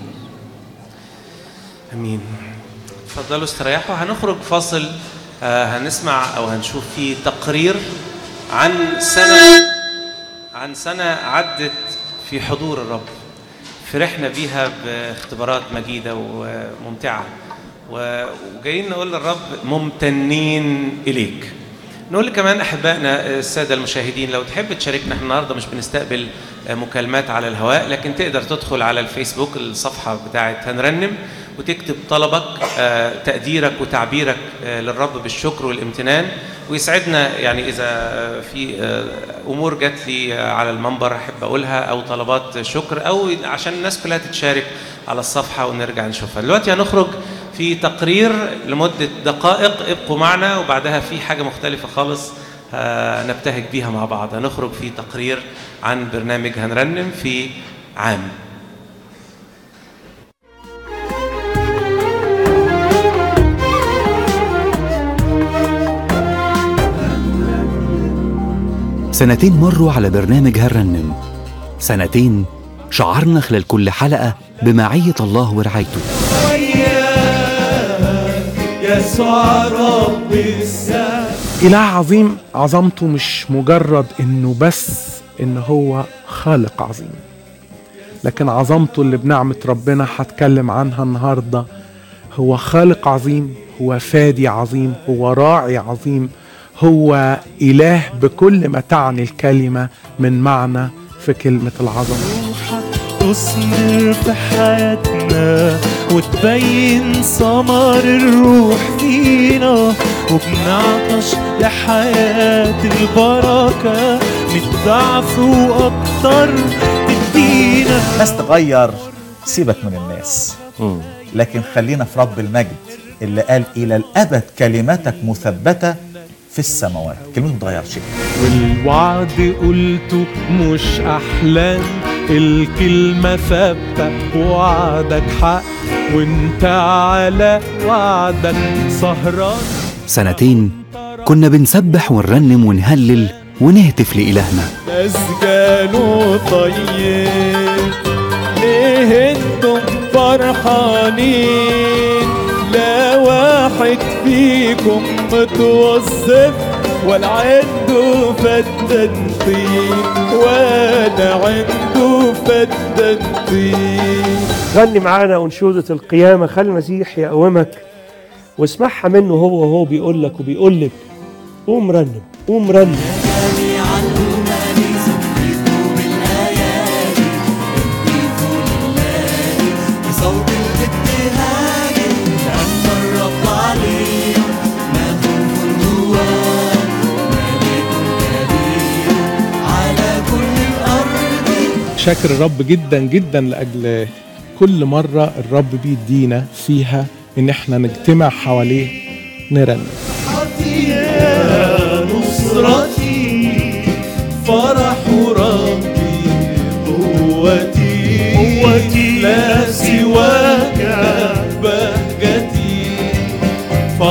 S1: امين اتفضلوا استريحوا هنخرج فاصل آه، هنسمع او هنشوف فيه تقرير عن سنه عن سنه عدت في حضور الرب فرحنا بيها باختبارات مجيده وممتعه و- وجايين نقول للرب ممتنين اليك نقول كمان احبائنا الساده المشاهدين لو تحب تشاركنا احنا النهارده مش بنستقبل مكالمات على الهواء لكن تقدر تدخل على الفيسبوك الصفحه بتاعه هنرنم وتكتب طلبك آه، تقديرك وتعبيرك آه، للرب بالشكر والامتنان ويسعدنا يعني اذا آه، في آه، امور جات لي آه، على المنبر احب اقولها او طلبات شكر او عشان الناس كلها تتشارك على الصفحه ونرجع نشوفها دلوقتي هنخرج في تقرير لمدة دقائق ابقوا معنا وبعدها في حاجة مختلفة خالص آه، نبتهج بيها مع بعض هنخرج في تقرير عن برنامج هنرنم في عام
S5: سنتين مروا على برنامج هالرنم سنتين شعرنا خلال كل حلقة بمعية الله ورعايته
S2: يسوع رب السماء
S4: إله عظيم عظمته مش مجرد إنه بس إن هو خالق عظيم لكن عظمته اللي بنعمة ربنا هتكلم عنها النهاردة هو خالق عظيم هو فادي عظيم هو راعي عظيم هو إله بكل ما تعني الكلمة من معنى في كلمة العظمة
S2: تثمر في حياتنا وتبين ثمر الروح فينا وبنعطش لحياة البركة من ضعف وأكتر تدينا
S6: الناس تغير سيبك من الناس لكن خلينا في رب المجد اللي قال إلى الأبد كلمتك مثبتة في السماوات كلمته متغير شيء
S2: والوعد قلته مش أحلام الكلمة ثابتة وعدك حق وانت على وعدك سهران
S5: سنتين كنا بنسبح ونرنم ونهلل ونهتف لإلهنا
S2: مسجانه طيب ليه انتم فرحانين لا واحد فيكم متوظف ولا عنده فدان طين ولا عنده فدان طين
S3: غني معانا أنشودة القيامة خلي المسيح يقومك واسمعها منه هو وهو بيقول لك وبيقول لك قوم رنم قوم رنم
S2: بصوت الابتهاج لأن الرب عليه مخوف جواه ملك كبير على كل الأرض
S4: شاكر الرب جدا جدا لأجل كل مرة الرب بيدينا فيها إن احنا نجتمع حواليه نرنم
S2: يا نصرتي فرح ربي قوتي قوتي لا سواك بهجتي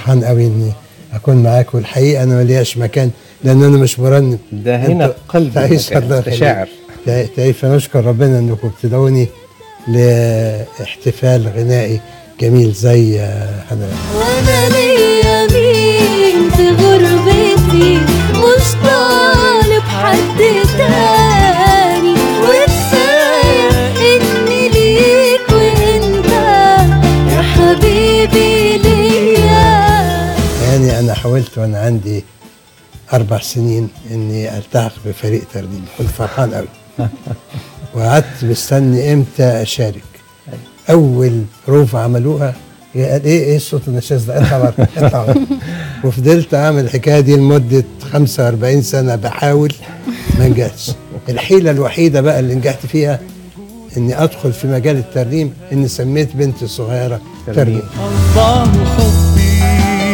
S7: فرحان قوي اني اكون معاك والحقيقه انا ملياش مكان لان انا مش مرنم
S8: ده هنا
S7: أنت
S8: قلب
S7: تعيش
S8: المكان،
S7: الله
S8: أنت
S7: يخليك.
S8: شاعر.
S7: تع- تعيش فنشكر ربنا انكم بتدعوني لاحتفال غنائي جميل زي آه، حضرتك
S2: وانا ليا مين في غربتي مش طالب حد تاني وكفايه اني ليك وانت يا حبيبي ليا
S7: يعني انا حاولت وانا عندي اربع سنين اني التحق بفريق ترديد كنت فرحان قوي وقعدت مستني امتى اشارك اول بروفة عملوها قال ايه ايه الصوت النشاز ده اطلع بره اطلع بره وفضلت اعمل الحكايه دي لمده 45 سنه بحاول ما نجحتش الحيله الوحيده بقى اللي نجحت فيها اني ادخل في مجال الترنيم اني سميت بنتي الصغيره ترنيم
S2: الله حبي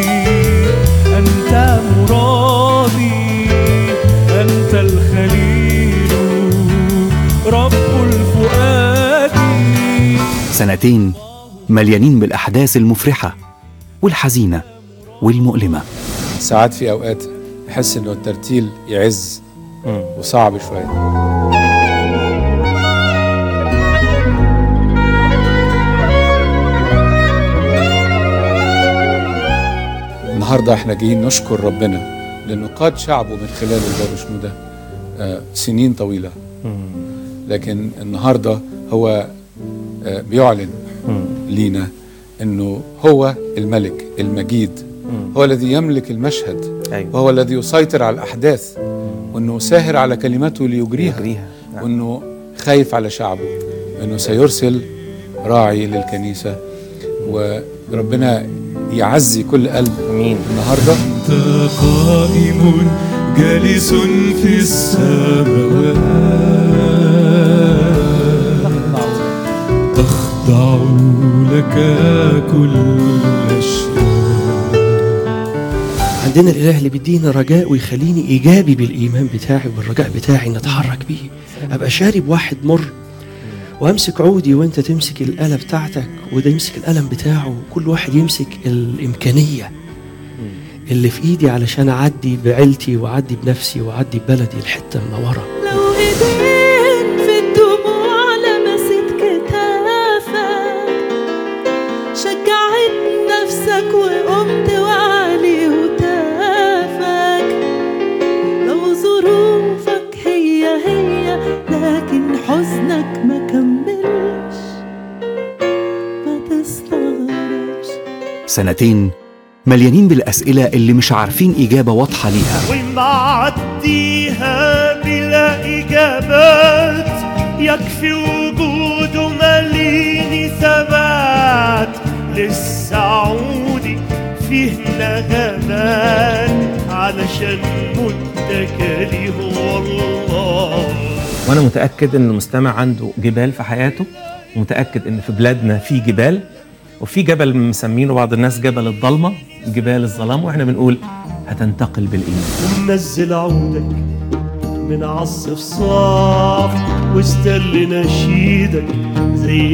S2: أنت مرادي أنت الخليل رب الفؤاد
S5: سنتين مليانين بالأحداث المفرحة والحزينة والمؤلمة
S9: ساعات في اوقات احس انه الترتيل يعز وصعب شويه النهارده احنا جايين نشكر ربنا لانه قاد شعبه من خلال البابا شنودة آه، سنين طويله لكن النهارده هو آه، بيعلن لينا انه هو الملك المجيد هو الذي يملك المشهد
S8: أيوة.
S9: وهو الذي يسيطر على الاحداث وانه ساهر على كلماته ليجريها
S8: يجريها نعم.
S9: وانه خايف على شعبه انه سيرسل راعي للكنيسه وربنا يعزي كل قلب
S8: مين
S9: النهارده
S2: أنت قائم جالس في السماوات تخضع لك كل الأشياء
S3: عندنا الاله اللي بيدينا رجاء ويخليني ايجابي بالايمان بتاعي والرجاء بتاعي ان اتحرك بيه ابقى شارب واحد مر وامسك عودي وانت تمسك الاله بتاعتك وده يمسك القلم بتاعه كل واحد يمسك الامكانيه اللي في ايدي علشان اعدي بعيلتي واعدي بنفسي واعدي ببلدي الحته المنوره
S2: لو ايدين في الدموع لمست كتافك شجعت نفسك وقمت وعلي هتافك لو ظروفك هي هي لكن حزنك ما كملش ما تستغربش
S5: سنتين مليانين بالأسئلة اللي مش عارفين إجابة واضحة ليها
S2: ومعديها بلا إجابات يكفي وجوده مليني ثبات للسعود فيه نغمات علشان متكلي هو الله
S8: وانا متاكد ان المستمع عنده جبال في حياته ومتاكد ان في بلادنا في جبال وفي جبل مسمينه بعض الناس جبل الضلمه جبال الظلام واحنا بنقول هتنتقل بالايمان
S2: ومنزل عودك من عصف صاف واستل نشيدك زي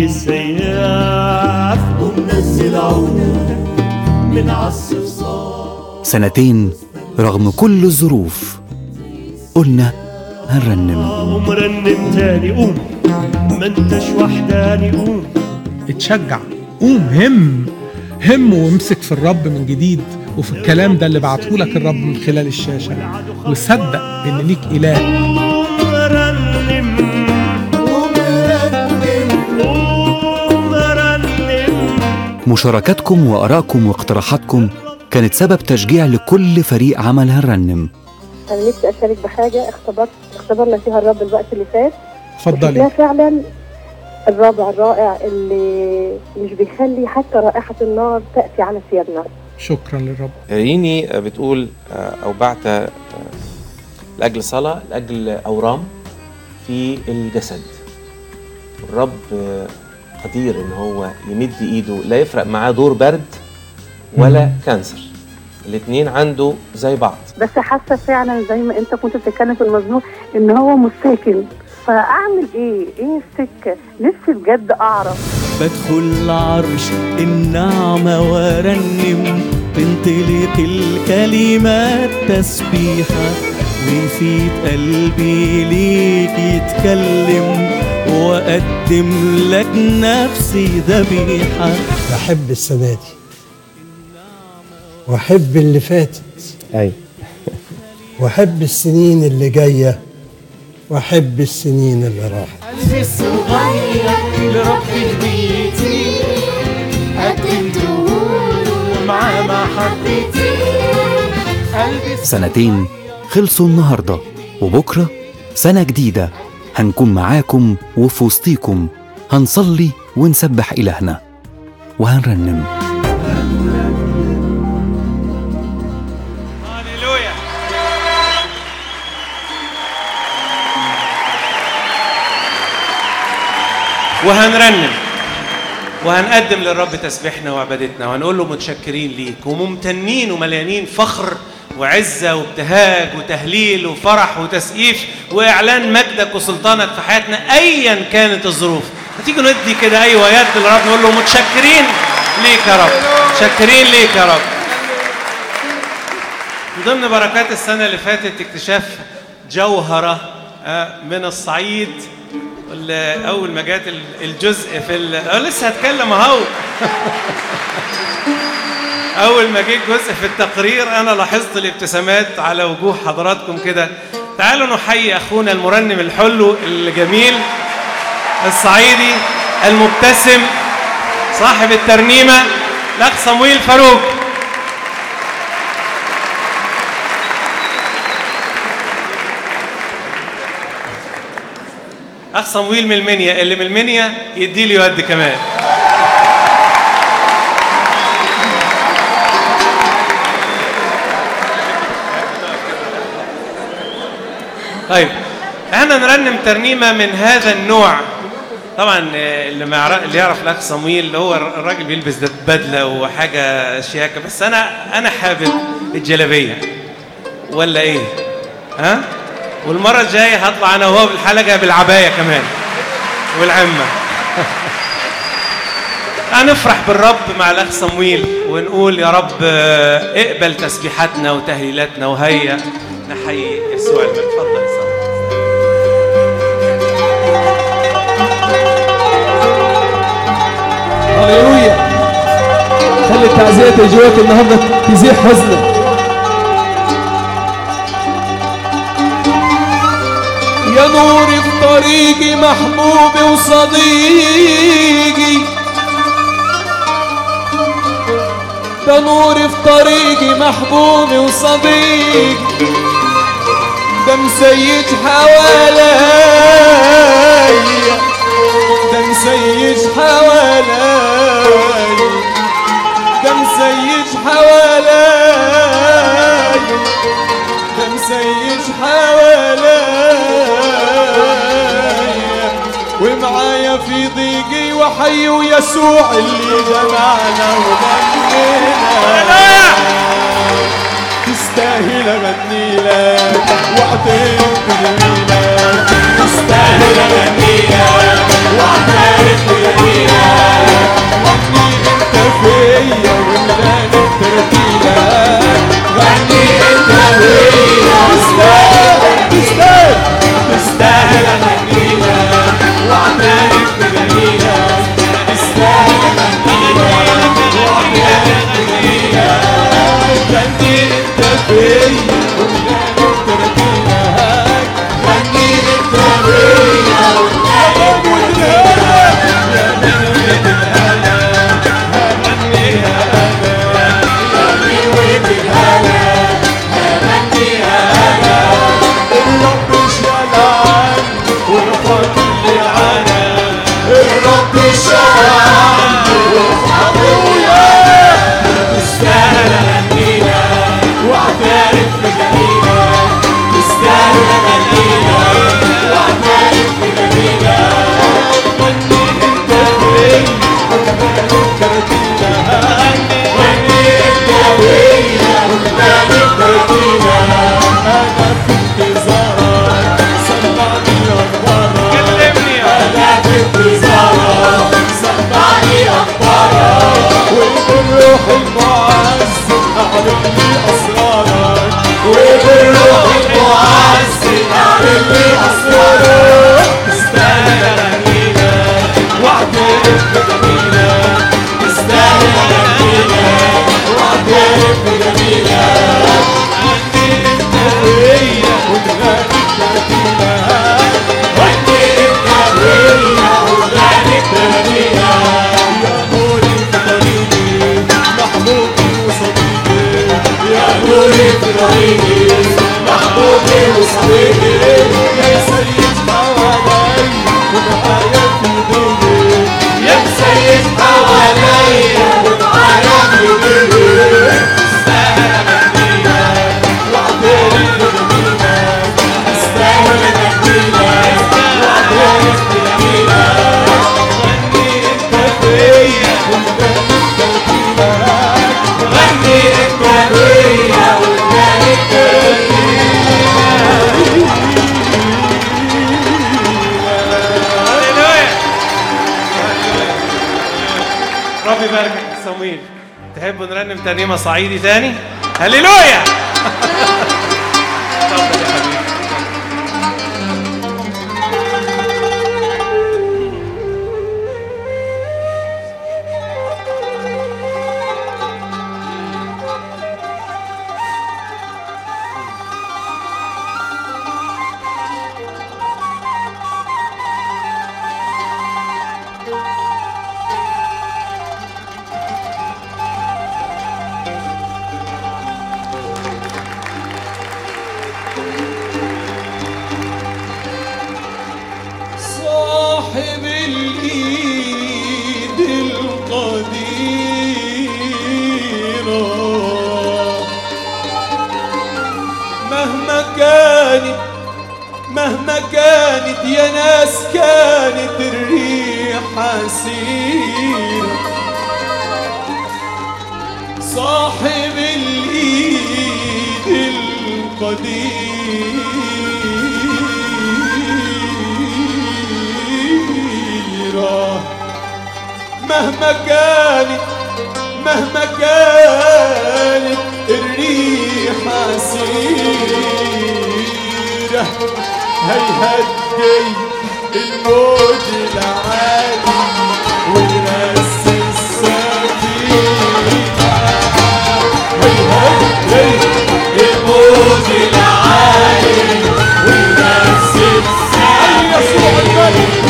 S2: السياف ومنزل عودك من عصف صاف
S5: سنتين رغم كل الظروف قلنا هنرنم
S2: قوم رنم تاني قوم ما انتش وحداني قوم
S4: اتشجع قوم هم هم وامسك في الرب من جديد وفي الكلام ده اللي بعته لك الرب من خلال الشاشة وصدق ان ليك اله
S2: قوم رنم قوم رنم قوم رنم
S5: مشاركاتكم وآرائكم واقتراحاتكم كانت سبب تشجيع لكل فريق عمل هنرنم
S10: انا نفسي اشارك بحاجه اختبرت اختبرنا فيها الرب الوقت اللي فات
S4: اتفضلي
S10: وشفناه فعلا الرابع الرائع اللي مش بيخلي حتى رائحه النار تاتي على ثيابنا
S4: شكرا للرب
S8: ريني بتقول آه، او بعت آه، لاجل صلاه لاجل اورام في الجسد الرب آه، قدير ان هو يمد ايده لا يفرق معاه دور برد ولا كانسر الاثنين عنده زي بعض
S10: بس حاسه فعلا زي ما انت كنت بتتكلم في المزمور ان هو مش ساكن فاعمل ايه؟ ايه السكه؟ نفسي بجد اعرف
S2: بدخل عرش النعمة وارنم
S11: تنطلق الكلمات تسبيحة ويفيد قلبي ليك يتكلم وأقدم لك نفسي ذبيحة
S7: بحب السنة دي وأحب اللي فاتت
S3: أي
S7: وأحب السنين اللي جاية وأحب السنين اللي راحت
S12: قلبي الصغير لرب بيتي قدمته له ومعاه محبتي قلبي
S5: سنتين خلصوا النهاردة وبكرة سنة جديدة هنكون معاكم وفي وسطيكم هنصلي ونسبح إلهنا وهنرنم
S1: هللويا وهنرنم وهنقدم للرب تسبيحنا وعبادتنا وهنقول له متشكرين ليك وممتنين ومليانين فخر وعزة وابتهاج وتهليل وفرح وتسقيف وإعلان مجدك وسلطانك في حياتنا أيا كانت الظروف تيجي ندي كده أيوة يد للرب نقول له متشكرين ليك يا رب متشكرين ليك يا رب من ضمن بركات السنة اللي فاتت اكتشاف جوهرة آه، من الصعيد واللي أول ما جات ال- الجزء في ال... أه لسه هتكلم أهو أول ما جه الجزء في التقرير أنا لاحظت الابتسامات على وجوه حضراتكم كده تعالوا نحيي أخونا المرنم الحلو الجميل الصعيدي المبتسم صاحب الترنيمة الأخ صمويل فاروق اخ صمويل من المنيا اللي من المنيا يدي لي يد كمان طيب احنا نرنم ترنيمه من هذا النوع طبعا آه، اللي ما يعرف اللي يعرف الاخ صمويل اللي هو الراجل بيلبس ده بدله وحاجه شياكه بس انا انا حابب الجلابيه ولا ايه ها والمره الجايه هطلع انا وهو بالحلقه بالعبايه كمان والعمه هنفرح بالرب مع الاخ صمويل ونقول يا رب آه، اقبل تسبيحاتنا وتهليلاتنا وهيا نحيي يسوع المجد اتفضل يا صمويل.
S13: هللويا خلي التعزية اللي جواك النهارده تزيح حزنك يا نور في طريقي محبوبي وصديقي ده نور في طريقي محبوبي وصديقي ده مسيج حواليا ده مسيج حواليا ده مسيج حواليا ده مسيج حواليا ومعايا في ضيقي وحي يسوع اللي جمعنا وغنينا تستاهل اغني لك واعترف بجميلك تستاهل اغني لك واعترف بجميلك غني انت فيا وملاني بترتيلك غني انت فيا تستاهل تستاهل تستاهل اغني لك واعترف بجميلك تستاهل اغني لك واعترف بجميلك غني انت فيا وملاني بترتيلك
S1: رب يباركك يا صمويل تحبوا نرنم ترنيمه صعيدي تاني هللويا اتفضل يا حبيبي
S11: صاحب الايد القديرة مهما كانت مهما كانت يا ناس كانت الريح حسيرة صاحب الايد القديرة مهما كانت مهما كانت الريح سيرة هيهدي الموج العالي وينسي السفينة هيهدي الموج العالي وينسي السفينة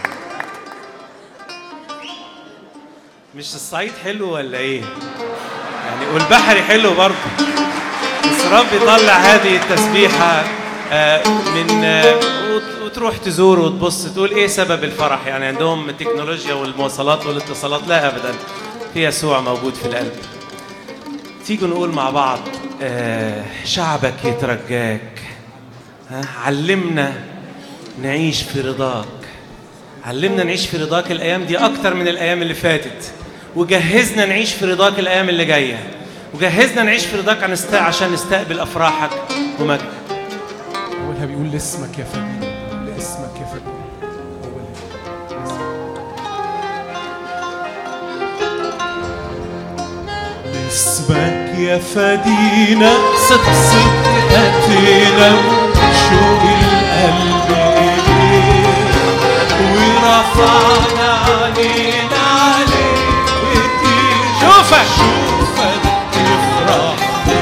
S1: مش الصعيد حلو ولا ايه؟ يعني والبحري حلو برضه بس رب يطلع هذه التسبيحة آه، من آه، وت- وتروح تزور وتبص تقول ايه سبب الفرح يعني عندهم التكنولوجيا والمواصلات والاتصالات لا ابدا في يسوع موجود في القلب تيجوا نقول مع بعض آه، شعبك يترجاك ها علمنا نعيش في رضاك علمنا نعيش في رضاك الايام دي اكتر من الايام اللي فاتت وجهزنا نعيش في رضاك الايام اللي جايه وجهزنا نعيش في رضاك عن است- عشان نستقبل افراحك ومجدك
S4: اولها بيقول لاسمك يا فدي لاسمك يا فدي
S11: اسمك يا فدينا صدق صدق أتينا شوق القلب إليك ورفعنا علينا عليك شوفك شوفك تفرح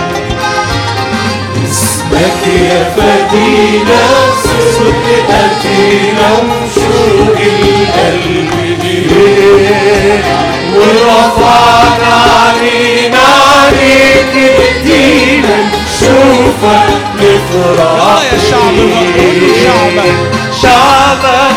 S11: اسمك يا فدينا صدق أتينا وشوق القلب إليك ورفعنا علينا عليك ادينا نشوفك نفرح يا شعب شعبك
S2: شعبك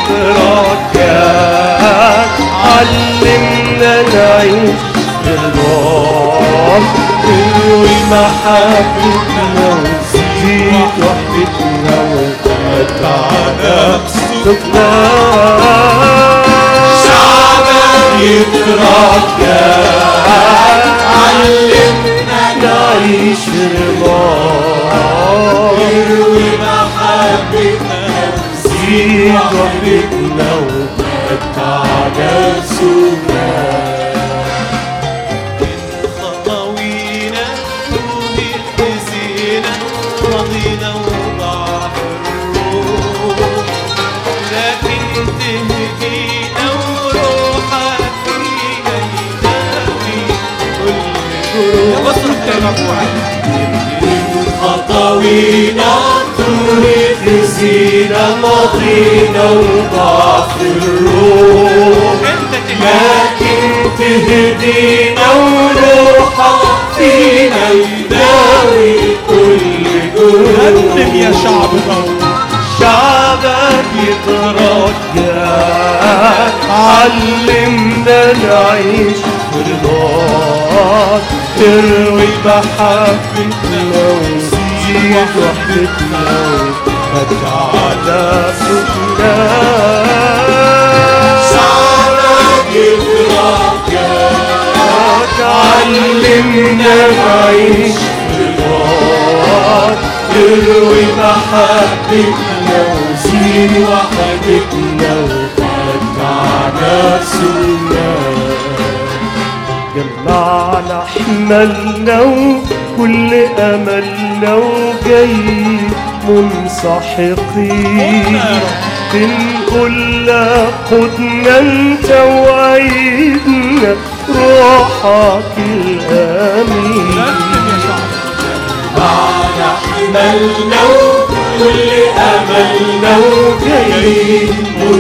S2: يترجاك علمنا نعيش برضاك تروي محبتنا وزيد وحدتنا ومتعنا بصوتنا
S11: شعبك يترجاك علمنا
S2: نعيش برضاك
S11: تروي محبتنا
S2: زيد وحدتنا ومتعنا بصوتنا
S11: خطاوينا روحي نسينا ماضينا وضعف الروح لكن تهدينا وروحك فينا يداوي كل جروح خطاوينا تروح نسينا ماضينا وضعف الروح لكن تهدينا وروحك فينا يداوي كل جروح
S2: قدم يا شعب شعبك يترجاك علمنا نعيش برضاك تروي محبتنا وزيد وحدتنا ومتعنا صوتنا
S11: شعبك يترجاك
S2: علمنا نعيش برضاك تروي محبتنا وزيد وحدتنا ومتعنا صوتنا جمعنا حملنا وكل املنا وجاي منسحقين بنقول لك خدنا انت وعيدنا روحك الامين
S11: معنا حملنا وكل املنا وجايين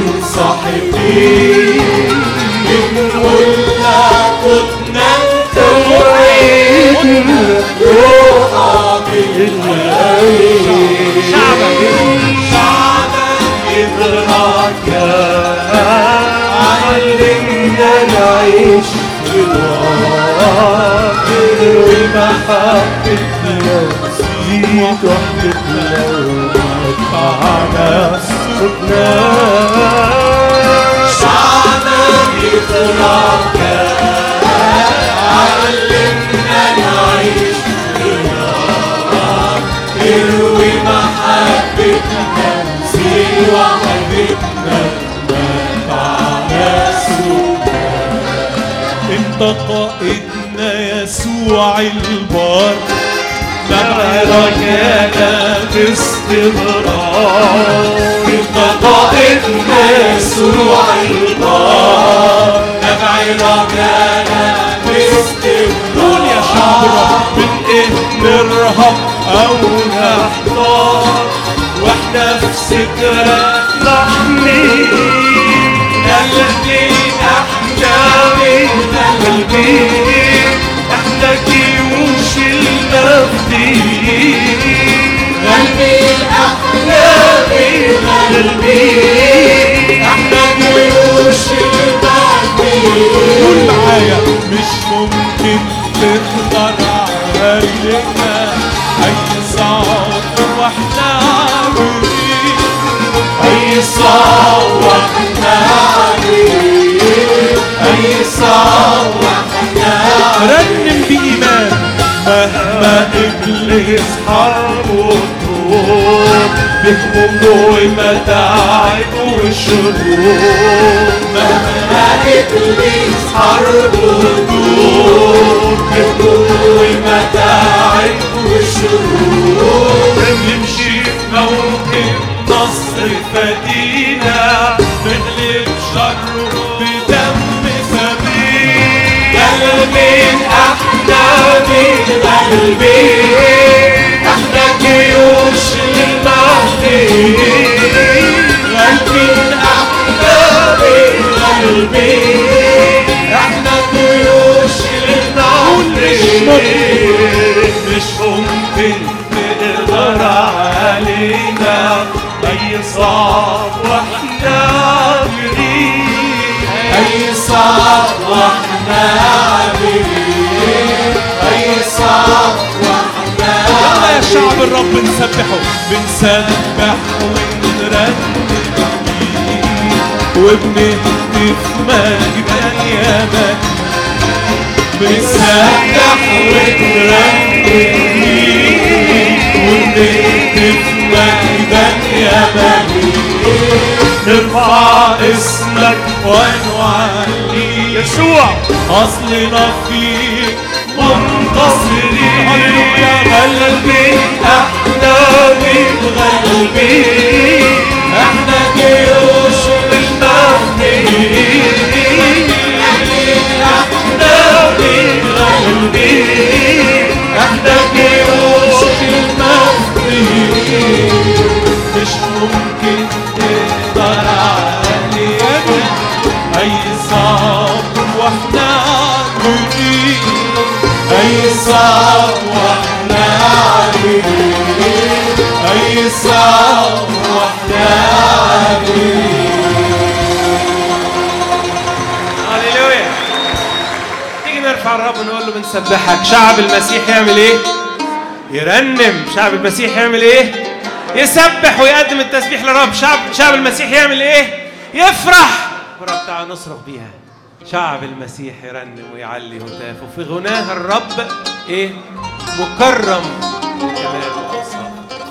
S11: منسحقين بنقول لك خدنا انت وعيدنا روحك الامين شعبك شعبك يدرك
S2: علمنا نعيش برضاك تروي محبتنا وزيد وحدتنا ومتعنا صوتنا
S11: شعبك يدرك علمنا نعيش برضاك تروي محبتنا زين وحدتنا متعنا سوقنا انت قائدنا يسوع البار نبع رجانا باستمرار انت قائدنا يسوع البار نبع رجانا باستمرار يا شعب من ايه نرهب او نحتار واحنا في سكرة محميين قلبي احنا من قلبي احنا احنا جيوش المفديين قلبي الأحلام الغالبين احنا جيوش المفديين قول معايا مش ممكن تقدر علينا أي صعب واحنا عاملين أي صعب واحنا عاملين أي صعب واحنا رنم بإيمان مهما إبليس حربه طول بهمومه ومتاعب وشرور مهما إبليس حربه طول بهمومه ومتاعب وشرور نمشي في موكب نصر فدينا نغلب شره بدم سبيل قلبين احنا بالقلبين احنا جيوش للمهديين قلبين احنا بالقلبين احنا جيوش للمهديين مش ممكن تقدر علينا اي صعب واحنا عابرين اي صعب واحنا عابرين اي صعب واحنا يلا يا شعب الرب نسبحه بنسبح ونرنم وبنهتف مجدا يا مجد بنسبح ونرنم ونهتف مجدا يا مجيد نرفع اسمك ونعلي يسوع اصلنا فيك منتصرين هللويا غلبين احنا متغلبين احنا جيوش المهديين احنا متغلبين احنا جيوش المهديين مش ممكن تقدر علينا اي صعب واحنا عابرين اي صعب واحنا عابرين اي صعب واحنا
S1: هللويا تيجي نرفع الرب ونقول له بنسبحك شعب المسيح يعمل ايه يرنم شعب المسيح يعمل ايه يسبح ويقدم التسبيح للرب شعب شعب المسيح يعمل ايه يفرح ورب تعالى نصرخ بيها شعب المسيح يرنم ويعلي هتافه في غناه الرب ايه مكرم بجمال واوصاف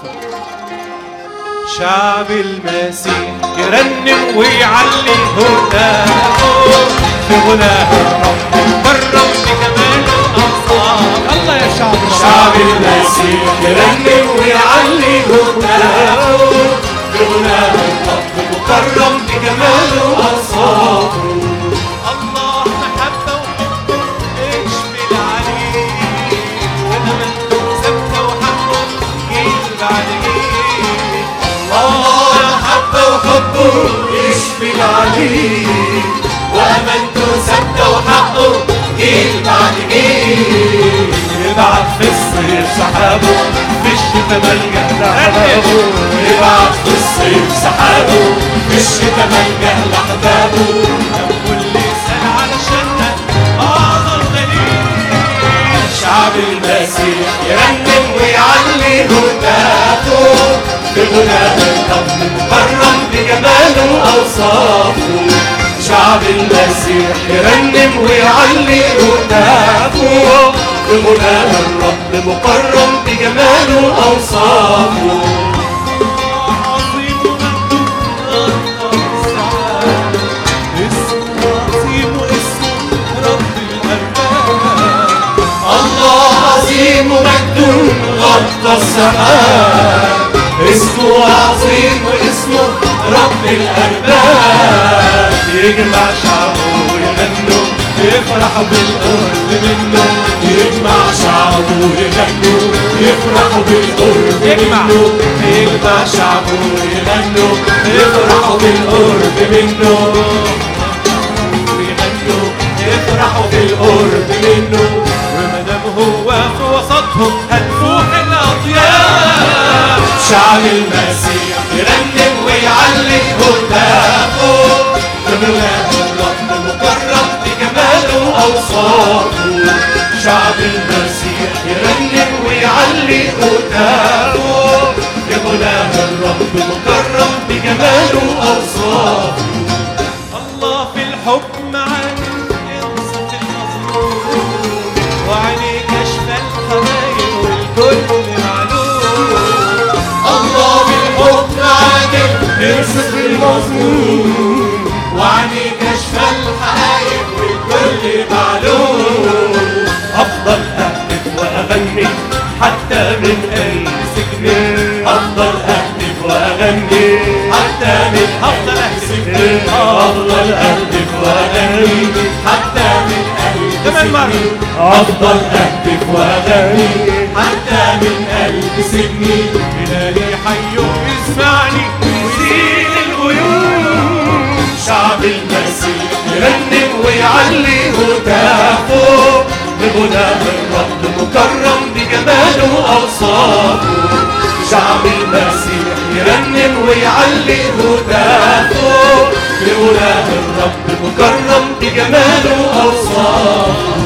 S1: شعب المسيح يرنم ويعلي هتافه في غناه الرب مكرم بجمال واوصاف الله يا شعب
S11: شعب المسيح يرنم ويعلي هتافه بغناه الرب مكرم بجماله وأوصافه
S1: الله محبة وحبه اشمل عليه أمانته ثابتة وحقه جيل بعد جيل
S11: الله محبة وحبه يشفي العليل وأمانته ثابتة وحقه جيل بعد جيل يبعت في الصيف سحابه في الشتا ملجأ لأحبابه يبعت في الصيف سحابه في الشتا ملجأ لأحبابه
S1: كل سنة علشاننا أعظم دليل
S11: شعب المسيح يرنم ويعلي هتافه بغناه الرب مكرم بجماله أوصافه شعب المسيح يرنم ويعلي هتافه بغناه الرب مكرم بجماله أوصافه الله عظيم ومجد غطى السماء اسمه عظيم واسمه رب الأرباب يجمع شعبه ويغنوا يفرحوا بالقرب منه يجمع شعبه ويغنوا يفرحوا بالقرب منه يجمع شعبه ويغنوا يفرحوا بالقرب منه ويغنوا يفرحوا بالقرب منه
S1: ومدام
S11: بصلواتهم هتفوح الأطيار
S12: شعب المسيح يرنم ويعلي هتافه بمناه الرب مكرم بجماله أوصافه شعب المسيح يرنم ويعلي هتافه بمناه الرب مكرم بجماله أوصافه
S11: الله في الحب معاك ينصف المظلوم وعينيه كشف الخبايا والكل معلوم
S12: الله بالحب معاك يرصف المظلوم وعني كشف الحقائق والكل معلوم
S2: أفضل أهتف وأغني حتى من أي سجن
S12: أفضل أهتف وأغني حتى من
S11: أفضل أهتف
S12: أفضل أهتف وأغني حتى من أهل
S11: كمان مرة
S12: أفضل أهتف وأغني حتى من قلب سجني
S11: إلهي حي اسمعني ويزيل الغيوم
S12: شعب المسيح يرنم ويعلي هتافه بغناه الرب مكرم بجماله أوصافه شعب المسيح يرنم ويعلي هتافه بغناه الرب مكرم بجماله أوصافه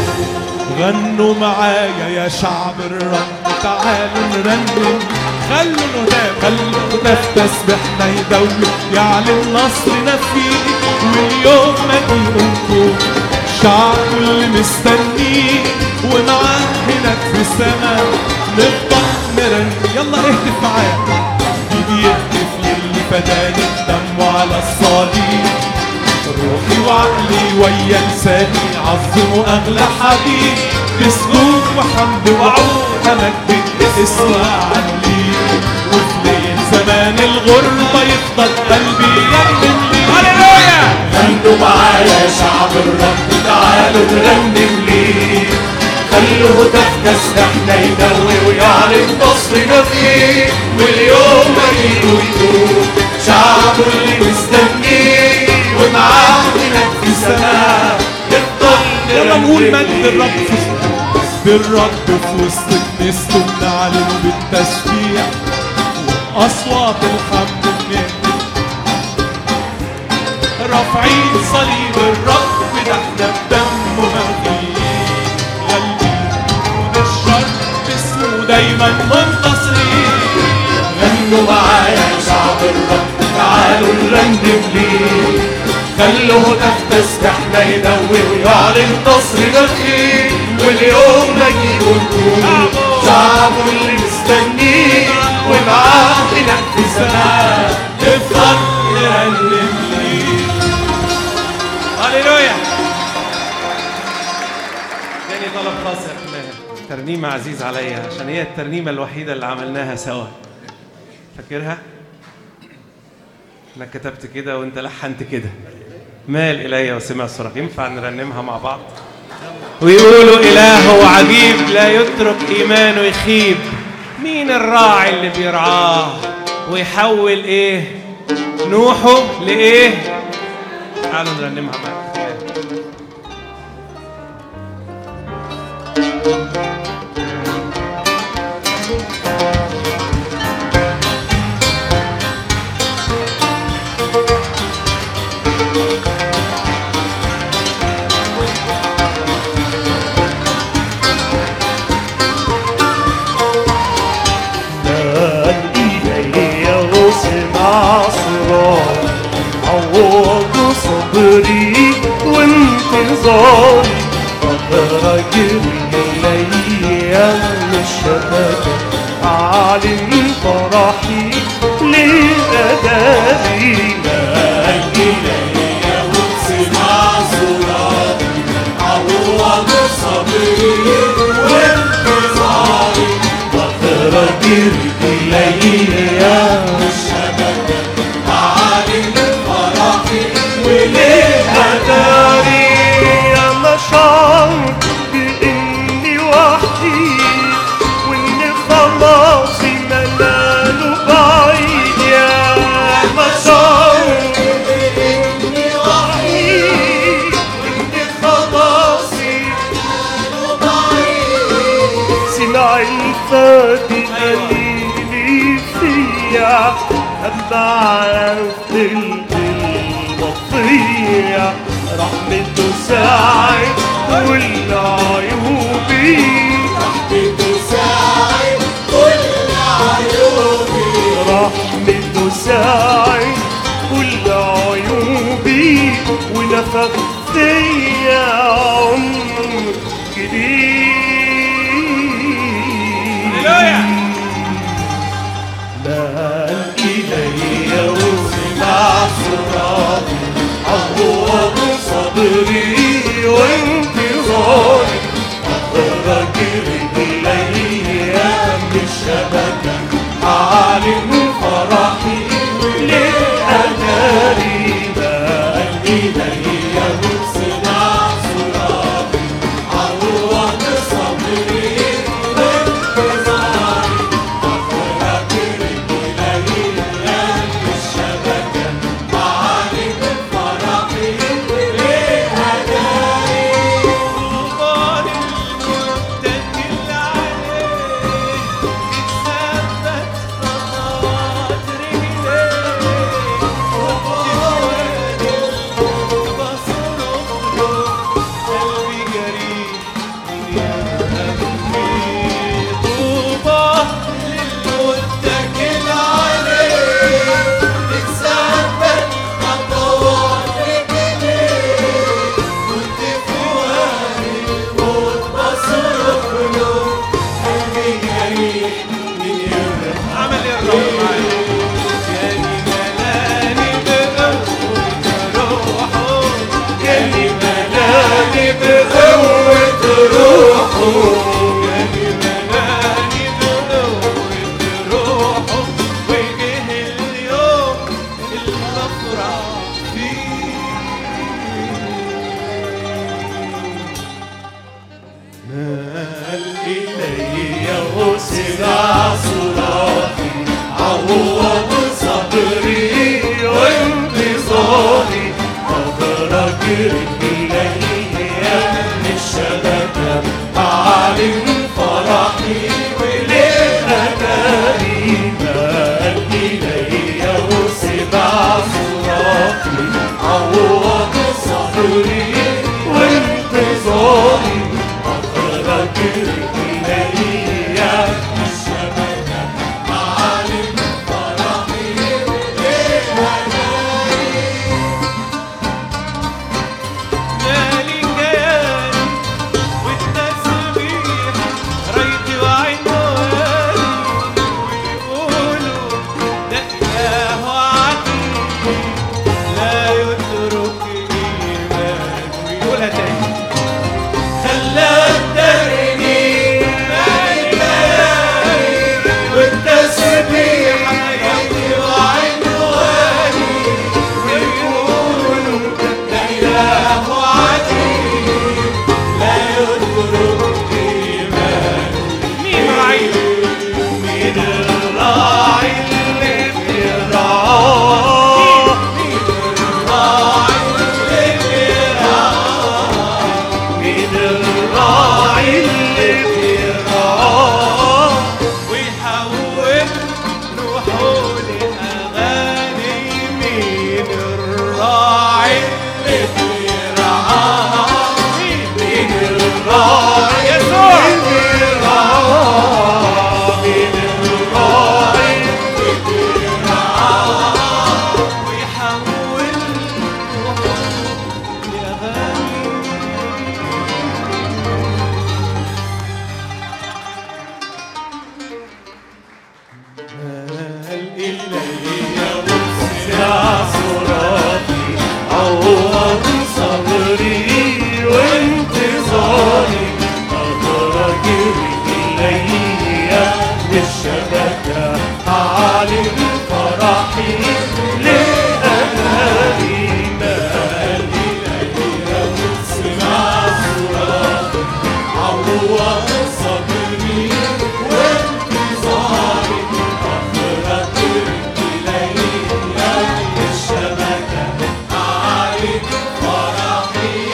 S11: غنوا معايا يا شعب الرب تعالوا نرنم خلوا الهتاف خلوا الهتاف تسبحنا يدور يعلن نصرنا فيه واليوم مجيئكم شعب كل مستنيه ومعاه هناك في السماء نفضل نرنم يلا اهتف معايا ايدي يهتف للي فداني بدمه على الصليب روحي وعقلي ويا لساني عظموا اغلى حبيب بسجود وحمد وعود امجد اسمه علي وفي ليل زمان الغربه يفضل قلبي يرنم لي هللويا
S12: غنوا معايا يا شعب الرب تعالوا نرنم ليه خلوا هتاف تسبحنا يدوي ويعلن نصرنا فيه واليوم مجيء ويكون شعبه اللي مستنيه ومعاه هناك في السماء نفضل
S11: يلا نقول
S12: نرنم
S11: مجد
S12: ليه.
S11: الرب في بالرب في وسط كنيسته بنعلن بالتسبيح واصوات الحمد بنهتف رافعين صليب الرب تحت بدمه مغليين غالبين جنود الشر باسمه دايما منتصرين
S12: غنوا معايا يا شعب الرب تعالوا نرنم ليه خلوا هتاف تسبحنا يدوي ويعلن نصرنا فيه واليوم نجيب ونكون شعبه اللي مستنيه ومعاه هناك في السماء نفضل نرنم ليه
S1: هللويا جاني طلب خاص يا أخي ماهر ترنيمة عزيز عليا عشان هي الترنيمة الوحيدة اللي عملناها سوا فاكرها؟ أنا كتبت كده وأنت لحنت كده مال إلي وسمع صراخ ينفع نرنمها مع بعض؟ ويقولوا إله عجيب لا يترك إيمانه يخيب مين الراعي اللي بيرعاه ويحول إيه؟ نوحه لإيه؟ تعالوا نرنمها معاك
S2: مال إلي وسمع صراخ عوض صبري وانتظاري قدر أجري إلي من الشبكة أعلن فرحي لأدابي
S12: مال إلي وسمع صراخي عوض صبري وانتظاري قدر أجري إلي الشبكة أعلن فرحي وليه
S2: أداري أنا شعرت بإني وحدي وإن خلاصي ملاله بعيد يا ما خفت المطية رحمته ساعد كل عيوبي
S12: رحمته ساعد كل عيوبي
S2: رحمته ساعد كل عيوبي ونفخ فيا عمر جديد مال إلي وسمع صراخي عوض صبري وانتظاري أخرج رجلي من الشبكة أعلن فرحي للأناري مال إلي وسمع صراخي عوض صبري وانتظاري
S12: متكل عليه تتثبت خطوات رجليه كنت في وادي الموت بصرخ له قلبي جريح من يرحم
S1: عمل يا الرب معايا جاني ملاني بقوة روحه
S12: جاني ملاني بقوة روحه
S1: جاني ملاني بقوة روحه وجه اليوم اللي افرح فيه
S2: مال إلي وسمع صراخي عوض صبري وانتظاري أخرج رجلي من الشبكة أعلن فرحي وللأناني مال إلي وسمع صراخي عوض صبري وانتظاري أخرج رجلي من الشبكة أعلن فرحي
S1: مالي كياني والتسبيح رايتي وعنواني ويقولوا ده إله عتيق لا يتركني إيمان ويقولها تاني
S12: خلاك ترني مالي كياني والتسبيح رايتي وعنواني ويقولوا ده إله عتيق لا يترك إيمانه
S1: مين راعي
S2: مين الراعي اللي بيرعاه
S12: الراعي اللي بيرعاه
S2: مين الراعي اللي بيرعاه
S1: ويحول روحه لأغاني
S2: مين الراعي اللي بيرعاه مين الراعي
S1: يسوع.
S2: اللي بيرعاه مين الراعي اللي بيرعاه
S1: ويحول روحه لأغاني
S2: يا صراطي عوض صبري وانتظاري أخرج رجلي للشبكة أعلن فرحي لأناني مال
S12: سمع صراخي عوض صبري وانتظاري أخرج رجلي الشبكة أعلن فرحي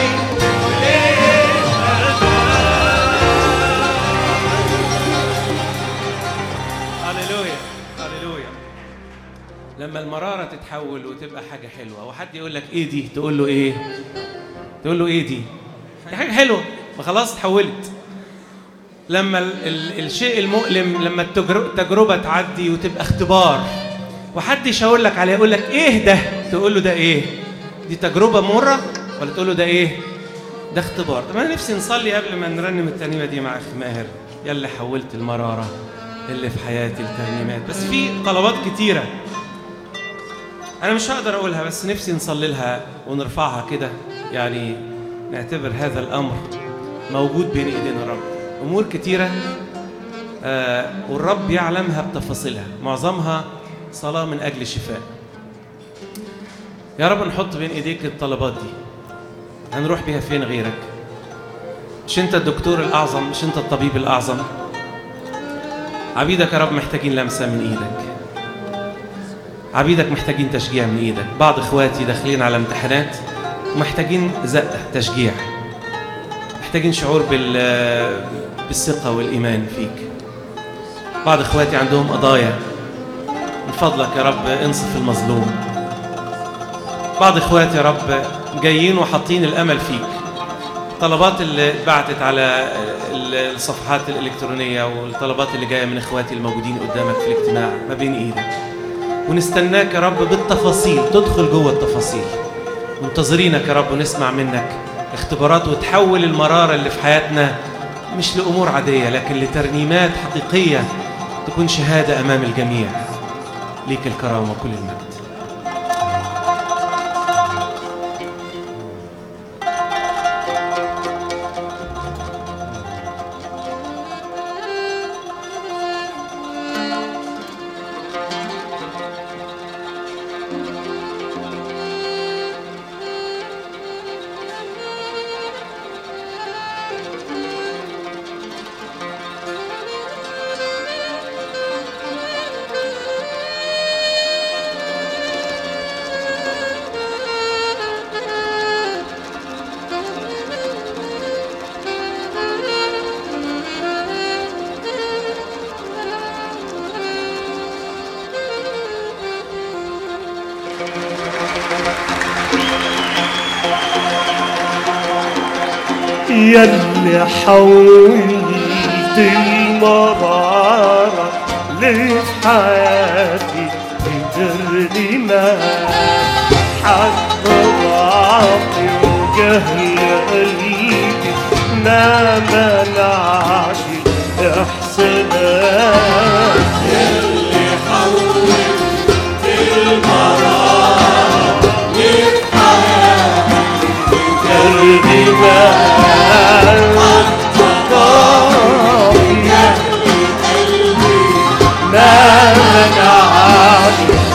S1: هللويا هللويا لما المرارة تتحول تتحول وتبقى حاجه حلوه وحد يقول لك ايه دي تقول له ايه تقول له ايه دي دي حاجه حلوه ما خلاص اتحولت لما ال ال الشيء المؤلم لما التجر- التجربه تعدي وتبقى اختبار وحد يشاور لك عليها يقول لك ايه ده تقول له ده ايه دي تجربه مره ولا تقول له ده ايه ده اختبار طب انا نفسي نصلي قبل ما نرنم الترنيمه دي مع اخي ماهر يلا حولت المراره اللي في حياتي الترنيمات بس في طلبات كتيره انا مش هقدر اقولها بس نفسي نصلي لها ونرفعها كده يعني نعتبر هذا الامر موجود بين ايدينا الرب امور كتيره آه والرب يعلمها بتفاصيلها معظمها صلاه من اجل شفاء يا رب نحط بين ايديك الطلبات دي هنروح بيها فين غيرك مش انت الدكتور الاعظم مش انت الطبيب الاعظم عبيدك يا رب محتاجين لمسه من ايدك عبيدك محتاجين تشجيع من ايدك بعض اخواتي داخلين على امتحانات ومحتاجين زقه تشجيع محتاجين شعور بال بالثقه والايمان فيك بعض اخواتي عندهم قضايا من فضلك يا رب انصف المظلوم بعض اخواتي يا رب جايين وحاطين الامل فيك الطلبات اللي اتبعتت على ال- الصفحات الالكترونيه والطلبات اللي جايه من اخواتي الموجودين قدامك في الاجتماع ما بين ايدك ونستناك يا رب بالتفاصيل تدخل جوه التفاصيل منتظرينك يا رب ونسمع منك اختبارات وتحول المراره اللي في حياتنا مش لامور عاديه لكن لترنيمات حقيقيه تكون شهاده امام الجميع ليك الكرامه وكل المجد
S2: يلي حولت المرارة اللي في حياتي بترنيمات حتى ضعفي وجهل قلبي ما منعش احسانات
S12: اللي حولت المرار للحياة
S2: ترنيمات ما منعش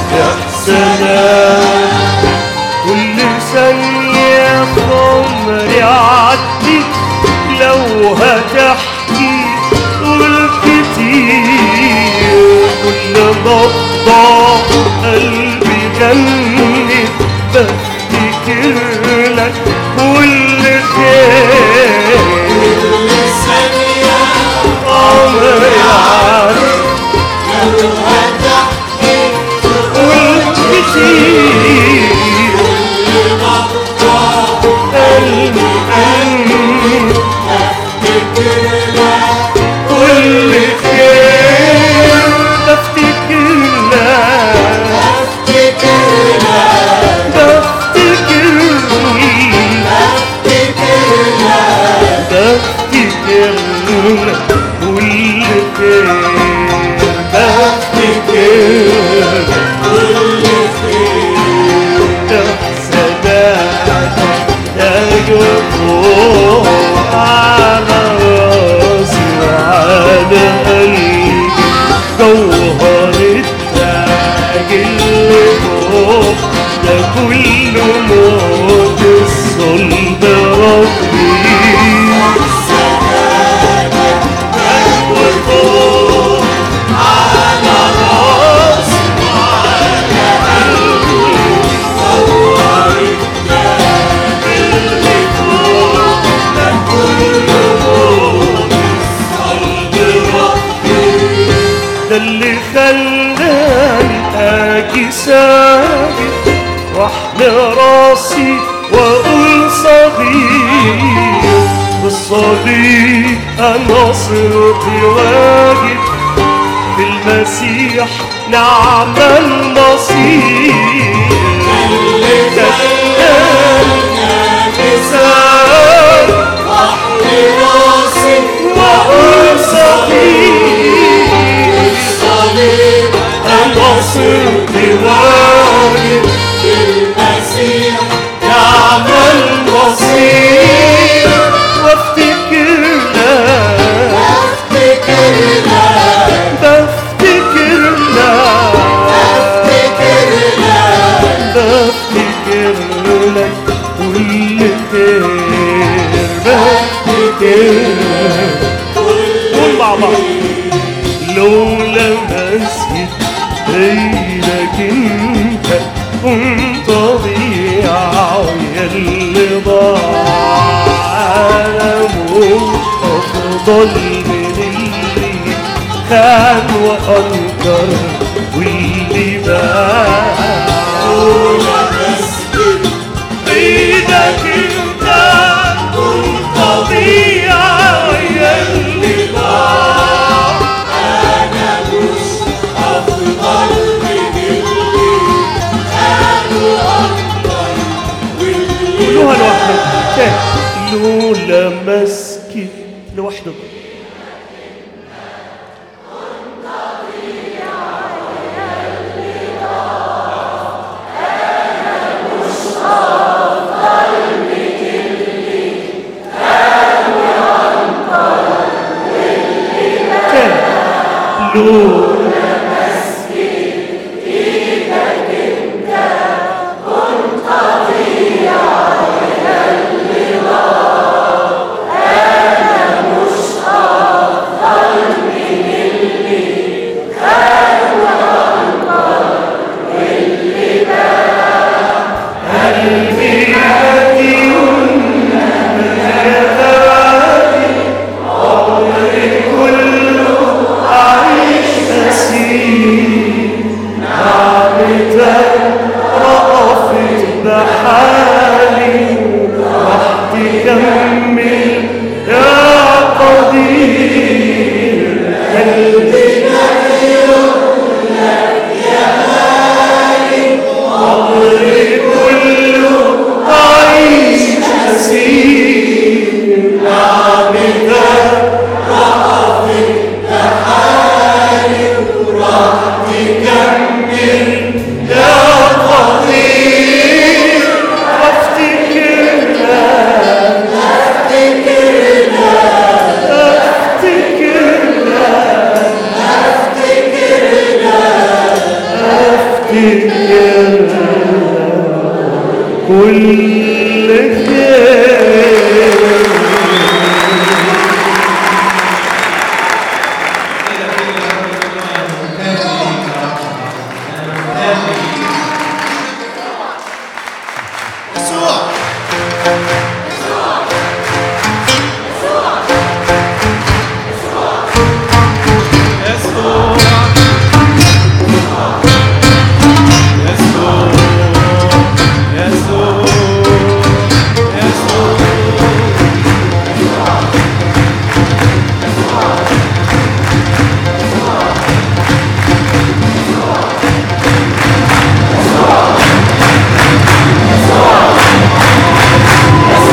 S2: احسانات كل ثانية في عمري عدي لو هتحكي قول كتير كل نبضة قلبي جنت بفتكر لك كل خير
S12: كل ثانية
S2: عمري عدي
S12: لو هتحكي
S2: قول كتير
S12: كل نبضة
S2: قلبي قلبي
S12: افتكر لك
S2: كل خير بفتكر لك
S12: افتكر لك
S2: بفتكر
S12: افتكر لك
S2: بفتكر لك كل خير بفتكر
S12: كل خير
S2: احساناتك يا فوق على راسي وعلى قلبي جوهر التاج اللي فوق ده كله موت الصلب ربي وفوق على راسي وعلى قلبي جوهر التاج اللي فوق ده كله موت الصلب ربي ده اللي خلاني اجي ساكت لراسي وأقول صغير بالصليب أنا صرت واجد في المسيح نعم المصير مثال وأقول صغير أنا صرت واجد نعم المصير وافتكر لك بفتكر لك بفتكر لك كل خير بفتكر لك قول مع بعض لولا مسجد غيرك انت كنت ضيع ويا اللي ضاع انا مش افضل من اللي خان وانكر واللي باع لولا مسجد ايدك انت كنت ضيع ويا اللي ضاع انا مش افضل من اللي خان وانكر قولوها لوحدك تاني. لولا مسكت لوحدك لولا بحالي راح تكمل يا قدير قلبنا عمري كله عايش أسير نعمتك رأفت بحالي وراح تكمل يا قدير أفتكر لك أفتكر لك أفتكر لك أفتكر لك أفتكر لك كل خير
S12: يسوع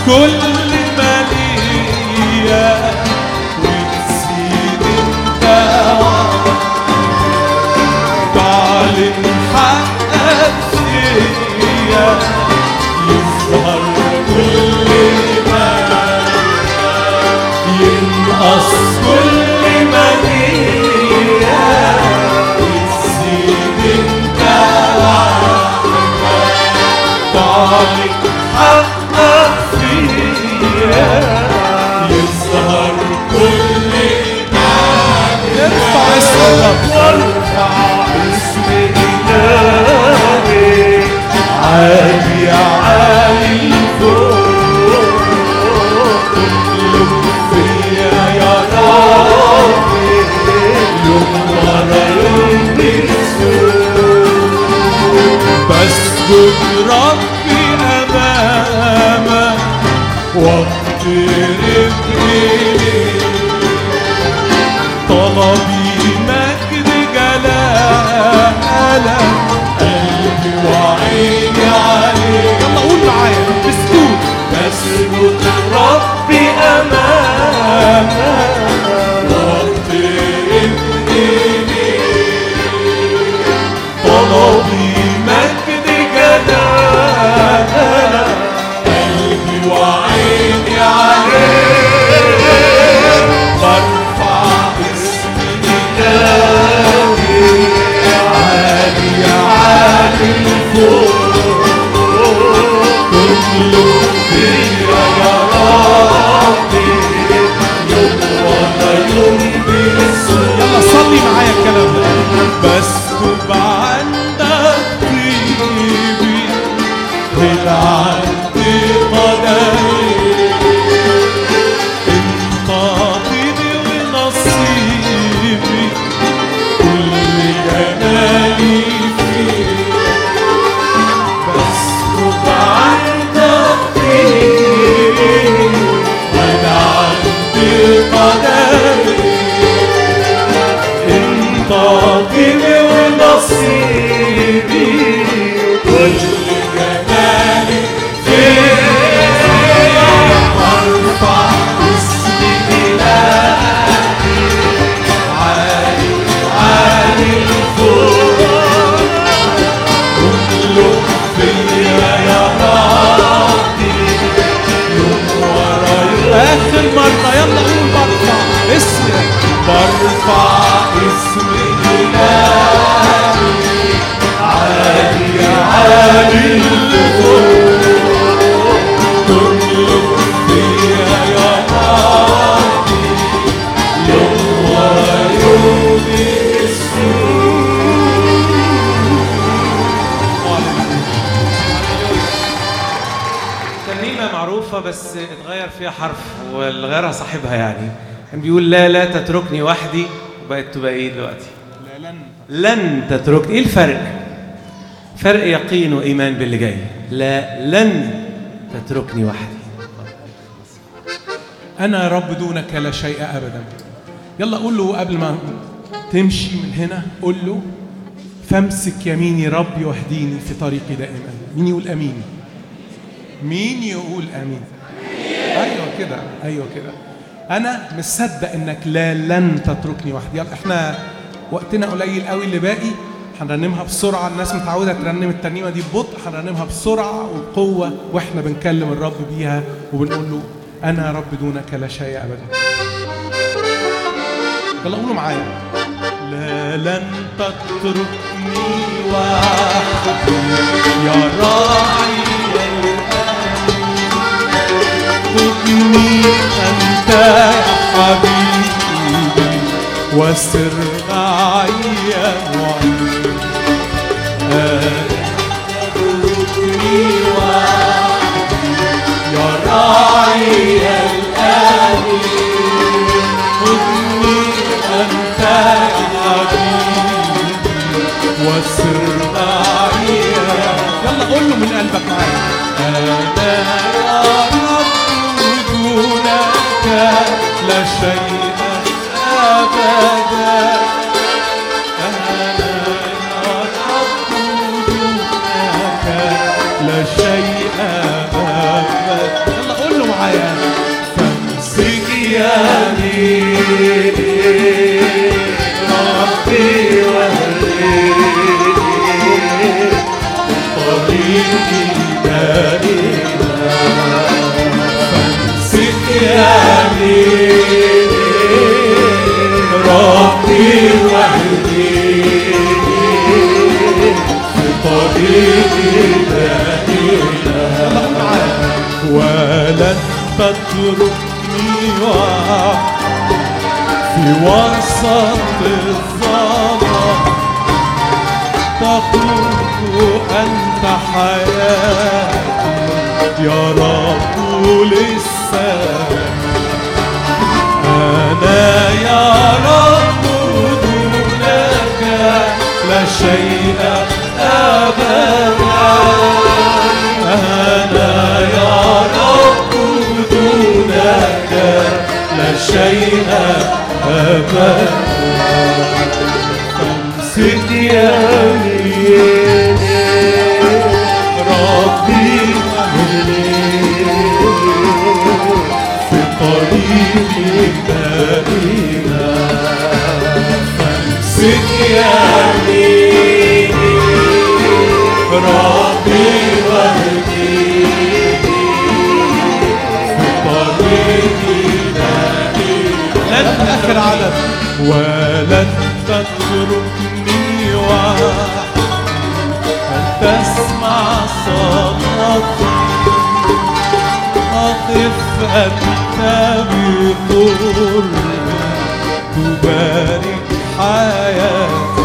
S11: كل ما ليا وتزيد انت تعلن حقك فيا يظهر كل ما ينقص كل ما ليا وتزيد انت تعلن حقك فيا يظهر كل ارفع اسمك وارفع اسم إلهي عالي عالي فوق اطلب فيا يا ربي يوم ورا يوم بيسوق بسجد ربي أمامك واقترب إليك طلبي مجد جلالك قلبي وعيني عليك يلا قول معايا بسجود بسجد ربي أمامك واقترب إليك طلبي مجد جلالك قلبي وعيني عليك برفع اسم إلهي عالي عالي فوق تطلب فيا يا ربي يوم ورا يوم بيسوق يلا صلي معايا الكلام ده بسكب عندك طيبي بالعد قدري انت طيبي ونصيبي كل جمالي فيك بسكب عندك طيبي بالعد قدري انت طيبي ونصيبي كل جمالي فيك وارفع اسم إلهي عالي عالي فوق اطلب فيا يا ربي يوم ورا يوم آخر مرة يلا قول برفع اسمك برفع اسم إلهي عالي عالي فوق تطلب فيا يا ربي يوم ورا يوم
S1: ترنيمة معروفة بس اتغير فيها حرف والغيرها صاحبها يعني كان بيقول لا لا تتركني وحدي وبقت تبقى ايه دلوقتي؟ لن تتركني ايه الفرق؟ فرق يقين وايمان باللي جاي لا لن تتركني وحدي
S4: أنا يا رب دونك لا شيء أبدا يلا قول له قبل ما تمشي من هنا قول له فامسك يميني ربي واهديني في طريقي دائما مين يقول أمين مين يقول أمين أيوة كده أيوة كده أنا مصدق إنك لا لن تتركني وحدي يلا إحنا وقتنا قليل قوي اللي باقي هنرنمها بسرعة الناس متعودة ترنم الترنيمة دي ببطء هنرنمها بسرعة وبقوة وإحنا بنكلم الرب بيها وبنقول له أنا يا رب دونك لا شيء أبدا يلا قولوا معايا
S11: لا لن تتركني وحدي يا راعي خذني أنت يا حبيبي وسر معي وعيني تتركني وحدي يا راعي الأمين خذني أنت يا حبيبي وسر معي
S4: يلا قول له من قلبك معايا
S11: أنا يا رب دونك لا شيء أبدا أنا يا رب دونك لا شيء أبدا
S4: يلا قول
S11: إيماننا فامسك يميني ربي واهديني في طريق إيماننا ولن تتركني وحدي في وسط الظلام تقول أنت حياتي يا رب للسلام أنا يا رب دونك لا شيء أبدا أنا يا رب دونك لا شيء أبدا فامسك يميني ربي في طريق دائما فامسك يميني ربي واهديني في طريق دائما لن آخر عدد ولن تتركني وحدي أن تسمع صلاتي أقف أنت بقرب تبارك حياتي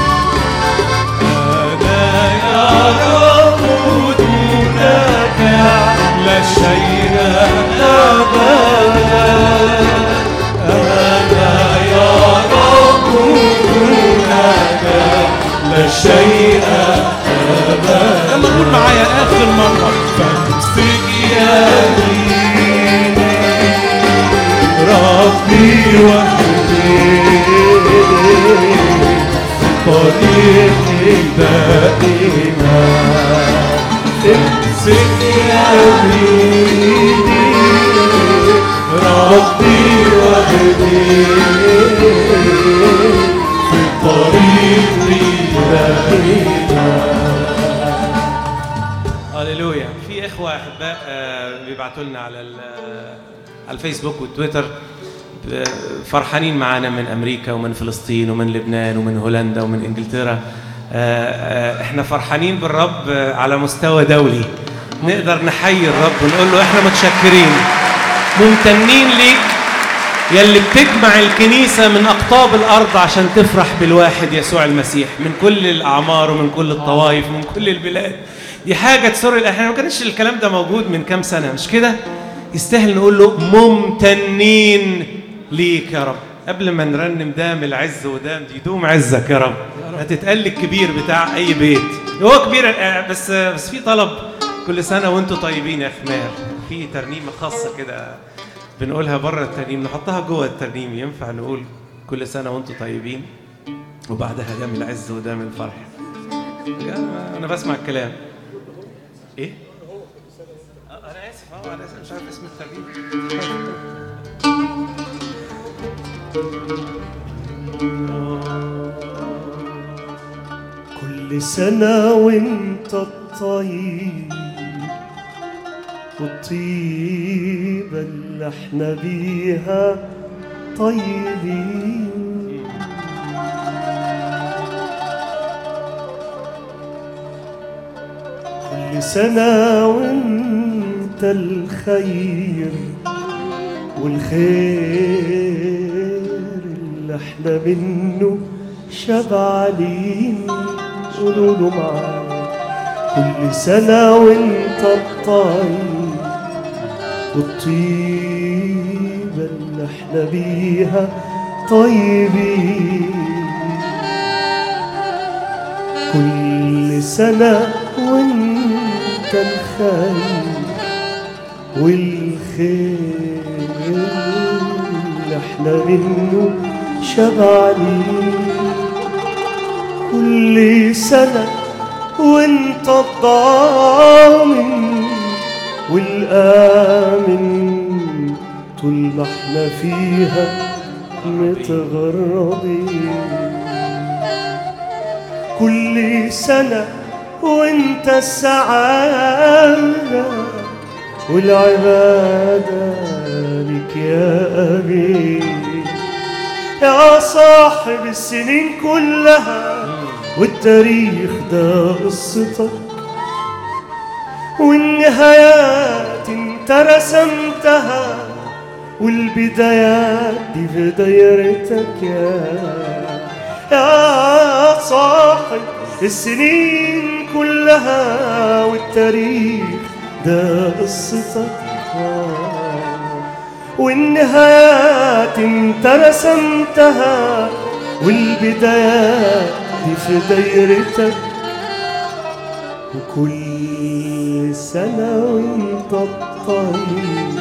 S11: أنا يا رب دونك لا شيء أبدا أنا يا رب دونك لا شيء أبدا يلا قول معايا آخر مرة فامسك يميني ربي وحدي طريقي دائما امسك يميني ربي وحدي في طريقي دائما
S1: هللويا في اخوه احباء آه، بيبعتوا لنا على ال- آه، على الفيسبوك والتويتر ب- فرحانين معانا من امريكا ومن فلسطين ومن لبنان ومن هولندا ومن انجلترا آه، آه، احنا فرحانين بالرب آه، على مستوى دولي نقدر نحيي الرب ونقول له احنا متشكرين ممتنين ليك يلي بتجمع الكنيسة من أقطاب الأرض عشان تفرح بالواحد يسوع المسيح من كل الأعمار ومن كل الطوائف ومن كل البلاد دي حاجة تسر الأ- احنا ما كانش الكلام ده موجود من كام سنة مش كده؟ يستاهل نقول له ممتنين ليك يا رب قبل ما نرنم دام العز ودام يدوم عزك يا رب هتتقال الكبير بتاع أي بيت هو كبير آه، بس بس في طلب كل سنة وانتم طيبين يا خمار في ترنيمة خاصة كده بنقولها بره الترنيم نحطها جوه الترنيم ينفع نقول كل سنة وانتم طيبين وبعدها دام العز ودام الفرح يا- انا بسمع الكلام ايه آه، انا اسف اه انا اسف مش عارف اسم الترنيم
S2: كل سنة وانت الطيب والطيبة اللي احنا بيها طيبين كل سنة وانت الخير والخير اللي احنا منه شبعانين قولوا له معايا كل سنة وانت الطيب والطيبة اللي احنا بيها طيبين كل سنة وانت الخير والخير اللي احنا منه شبعانين كل سنة وانت الضامن والآمن طول ما احنا فيها متغربين كل سنة وانت السعادة والعبادة لك يا أمين يا صاحب السنين كلها والتاريخ ده قصتك والنهايات انت رسمتها والبدايات دي في دايرتك يا يا صاحب السنين كلها والتاريخ ده قصتك والنهايات انت رسمتها والبدايات دي في دايرتك وكل سنة وانت الطيب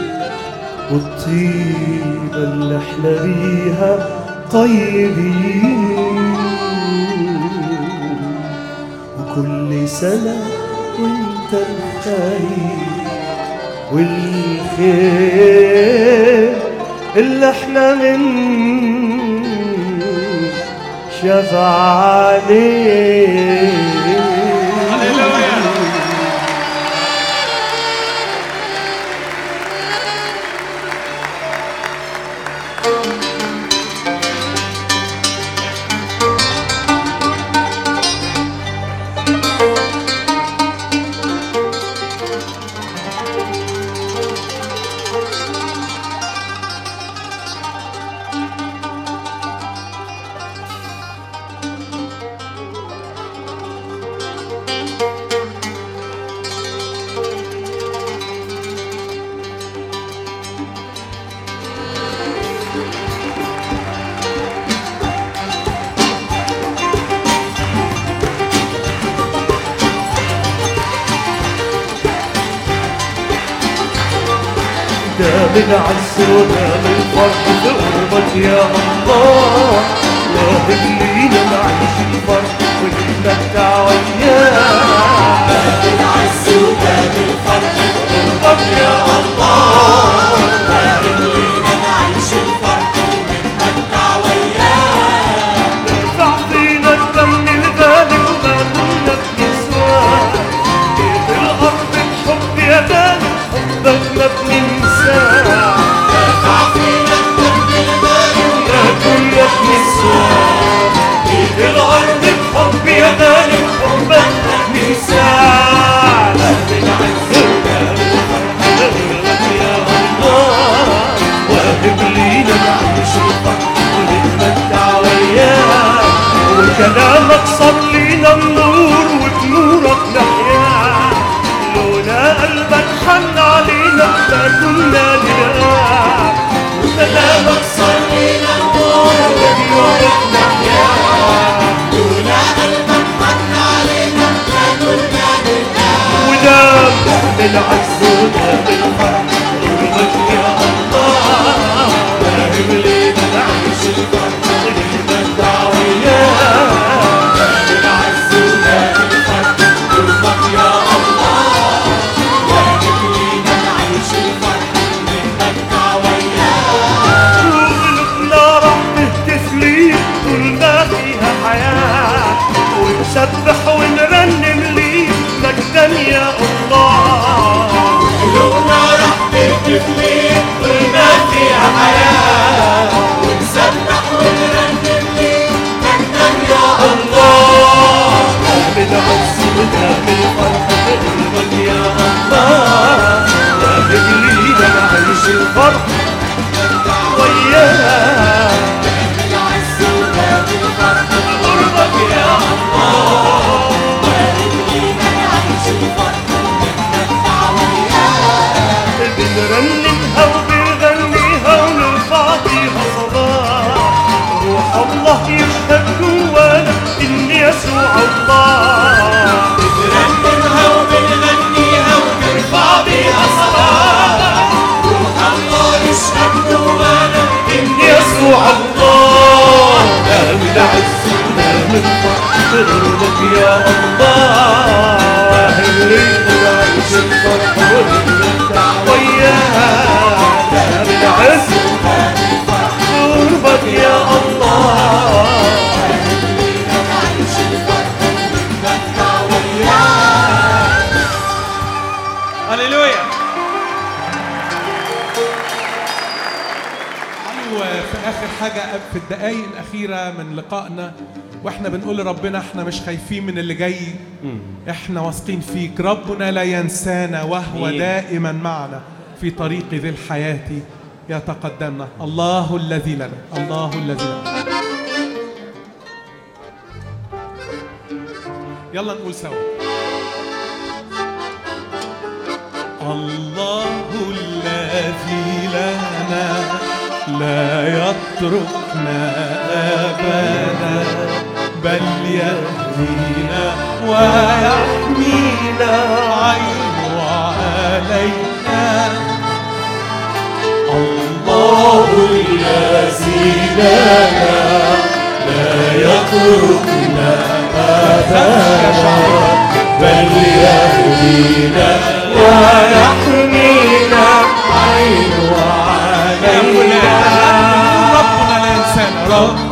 S2: والطيبة اللي احنا بيها طيبين وكل سنة وانت الخير والخير اللي احنا من شفع عليه ده من عز وده من فرح بقربك يا الله واهب لينا نعيش الفرح ونتمتع وياك ده من عز وده من فرح بقربك يا الله واهب لينا نعيش الفرح ونتمتع وياك ارفع فينا الدم الغالي وما كنا بنسواه في الأرض بحب يا غالي حبك ما بننساه ارفع فينا الدم الغالي وما كنا بنسواه في الأرض بحب يا غالي حبك ما بننساه من عزونا بالفرح يا الله واهب لينا نعيش الفرح ونتمتع وياك وكلامك صار لينا النور وبنورك نحيا لولا قلبك حن علينا ما كنا نلاقي وكلامك صار لينا النور وبنورك نحيا لولا قلبك حن علينا ما كنا نلاقي ودام بالعز ودام بالفرح قربك يا الله واهب لينا نعيش الفرح ونتمتع وياك بالعز ودام بالفرح قربك يا الله واهب لينا نعيش الفرح ونتمتع وياك وقلوبنا راح تهتف ليك طول ما فيها حياة ونسبح ونرنم ليك مجدا يا الله قلوبنا راح تهتف ليك طول ما فيها حياة ونسبح ونرنم ليك مجدا يا الله من عز وده من فرح قلبك يا الله واهب لينا نعيش الفرح وياك من عز وده من فرح قربك يا الله واهب لينا نعيش الفرح ونتمتع وياك بنرنمها وبنغنيها ونرفع فيها صلاة روح الله يشهد جوانا إن يسوع الله بنرنمها وبنغنيها ونرفع بيها صلاة روح الله يشهد جوانا إن يسوع الله لا من عز ولا من فرح قربك يا الله واهب لينا نعيش الفرح ونتمتع وياك
S4: وفي اخر حاجه في الدقائق الاخيره من لقائنا واحنا بنقول لربنا احنا مش خايفين من اللي جاي احنا واثقين فيك ربنا لا ينسانا وهو
S1: آمين.
S4: دائما معنا في طريق ذي الحياه يتقدمنا الله الذي لنا الله الذي لنا يلا نقول سوا
S11: الله الذي لنا لا يتركنا أبدا بل يهدينا ويحمينا عينه علينا الله الذي لنا لا يتركنا أبدا بل يهدينا ويحمينا عينه علينا
S4: ربنا لا ينسانا
S11: رب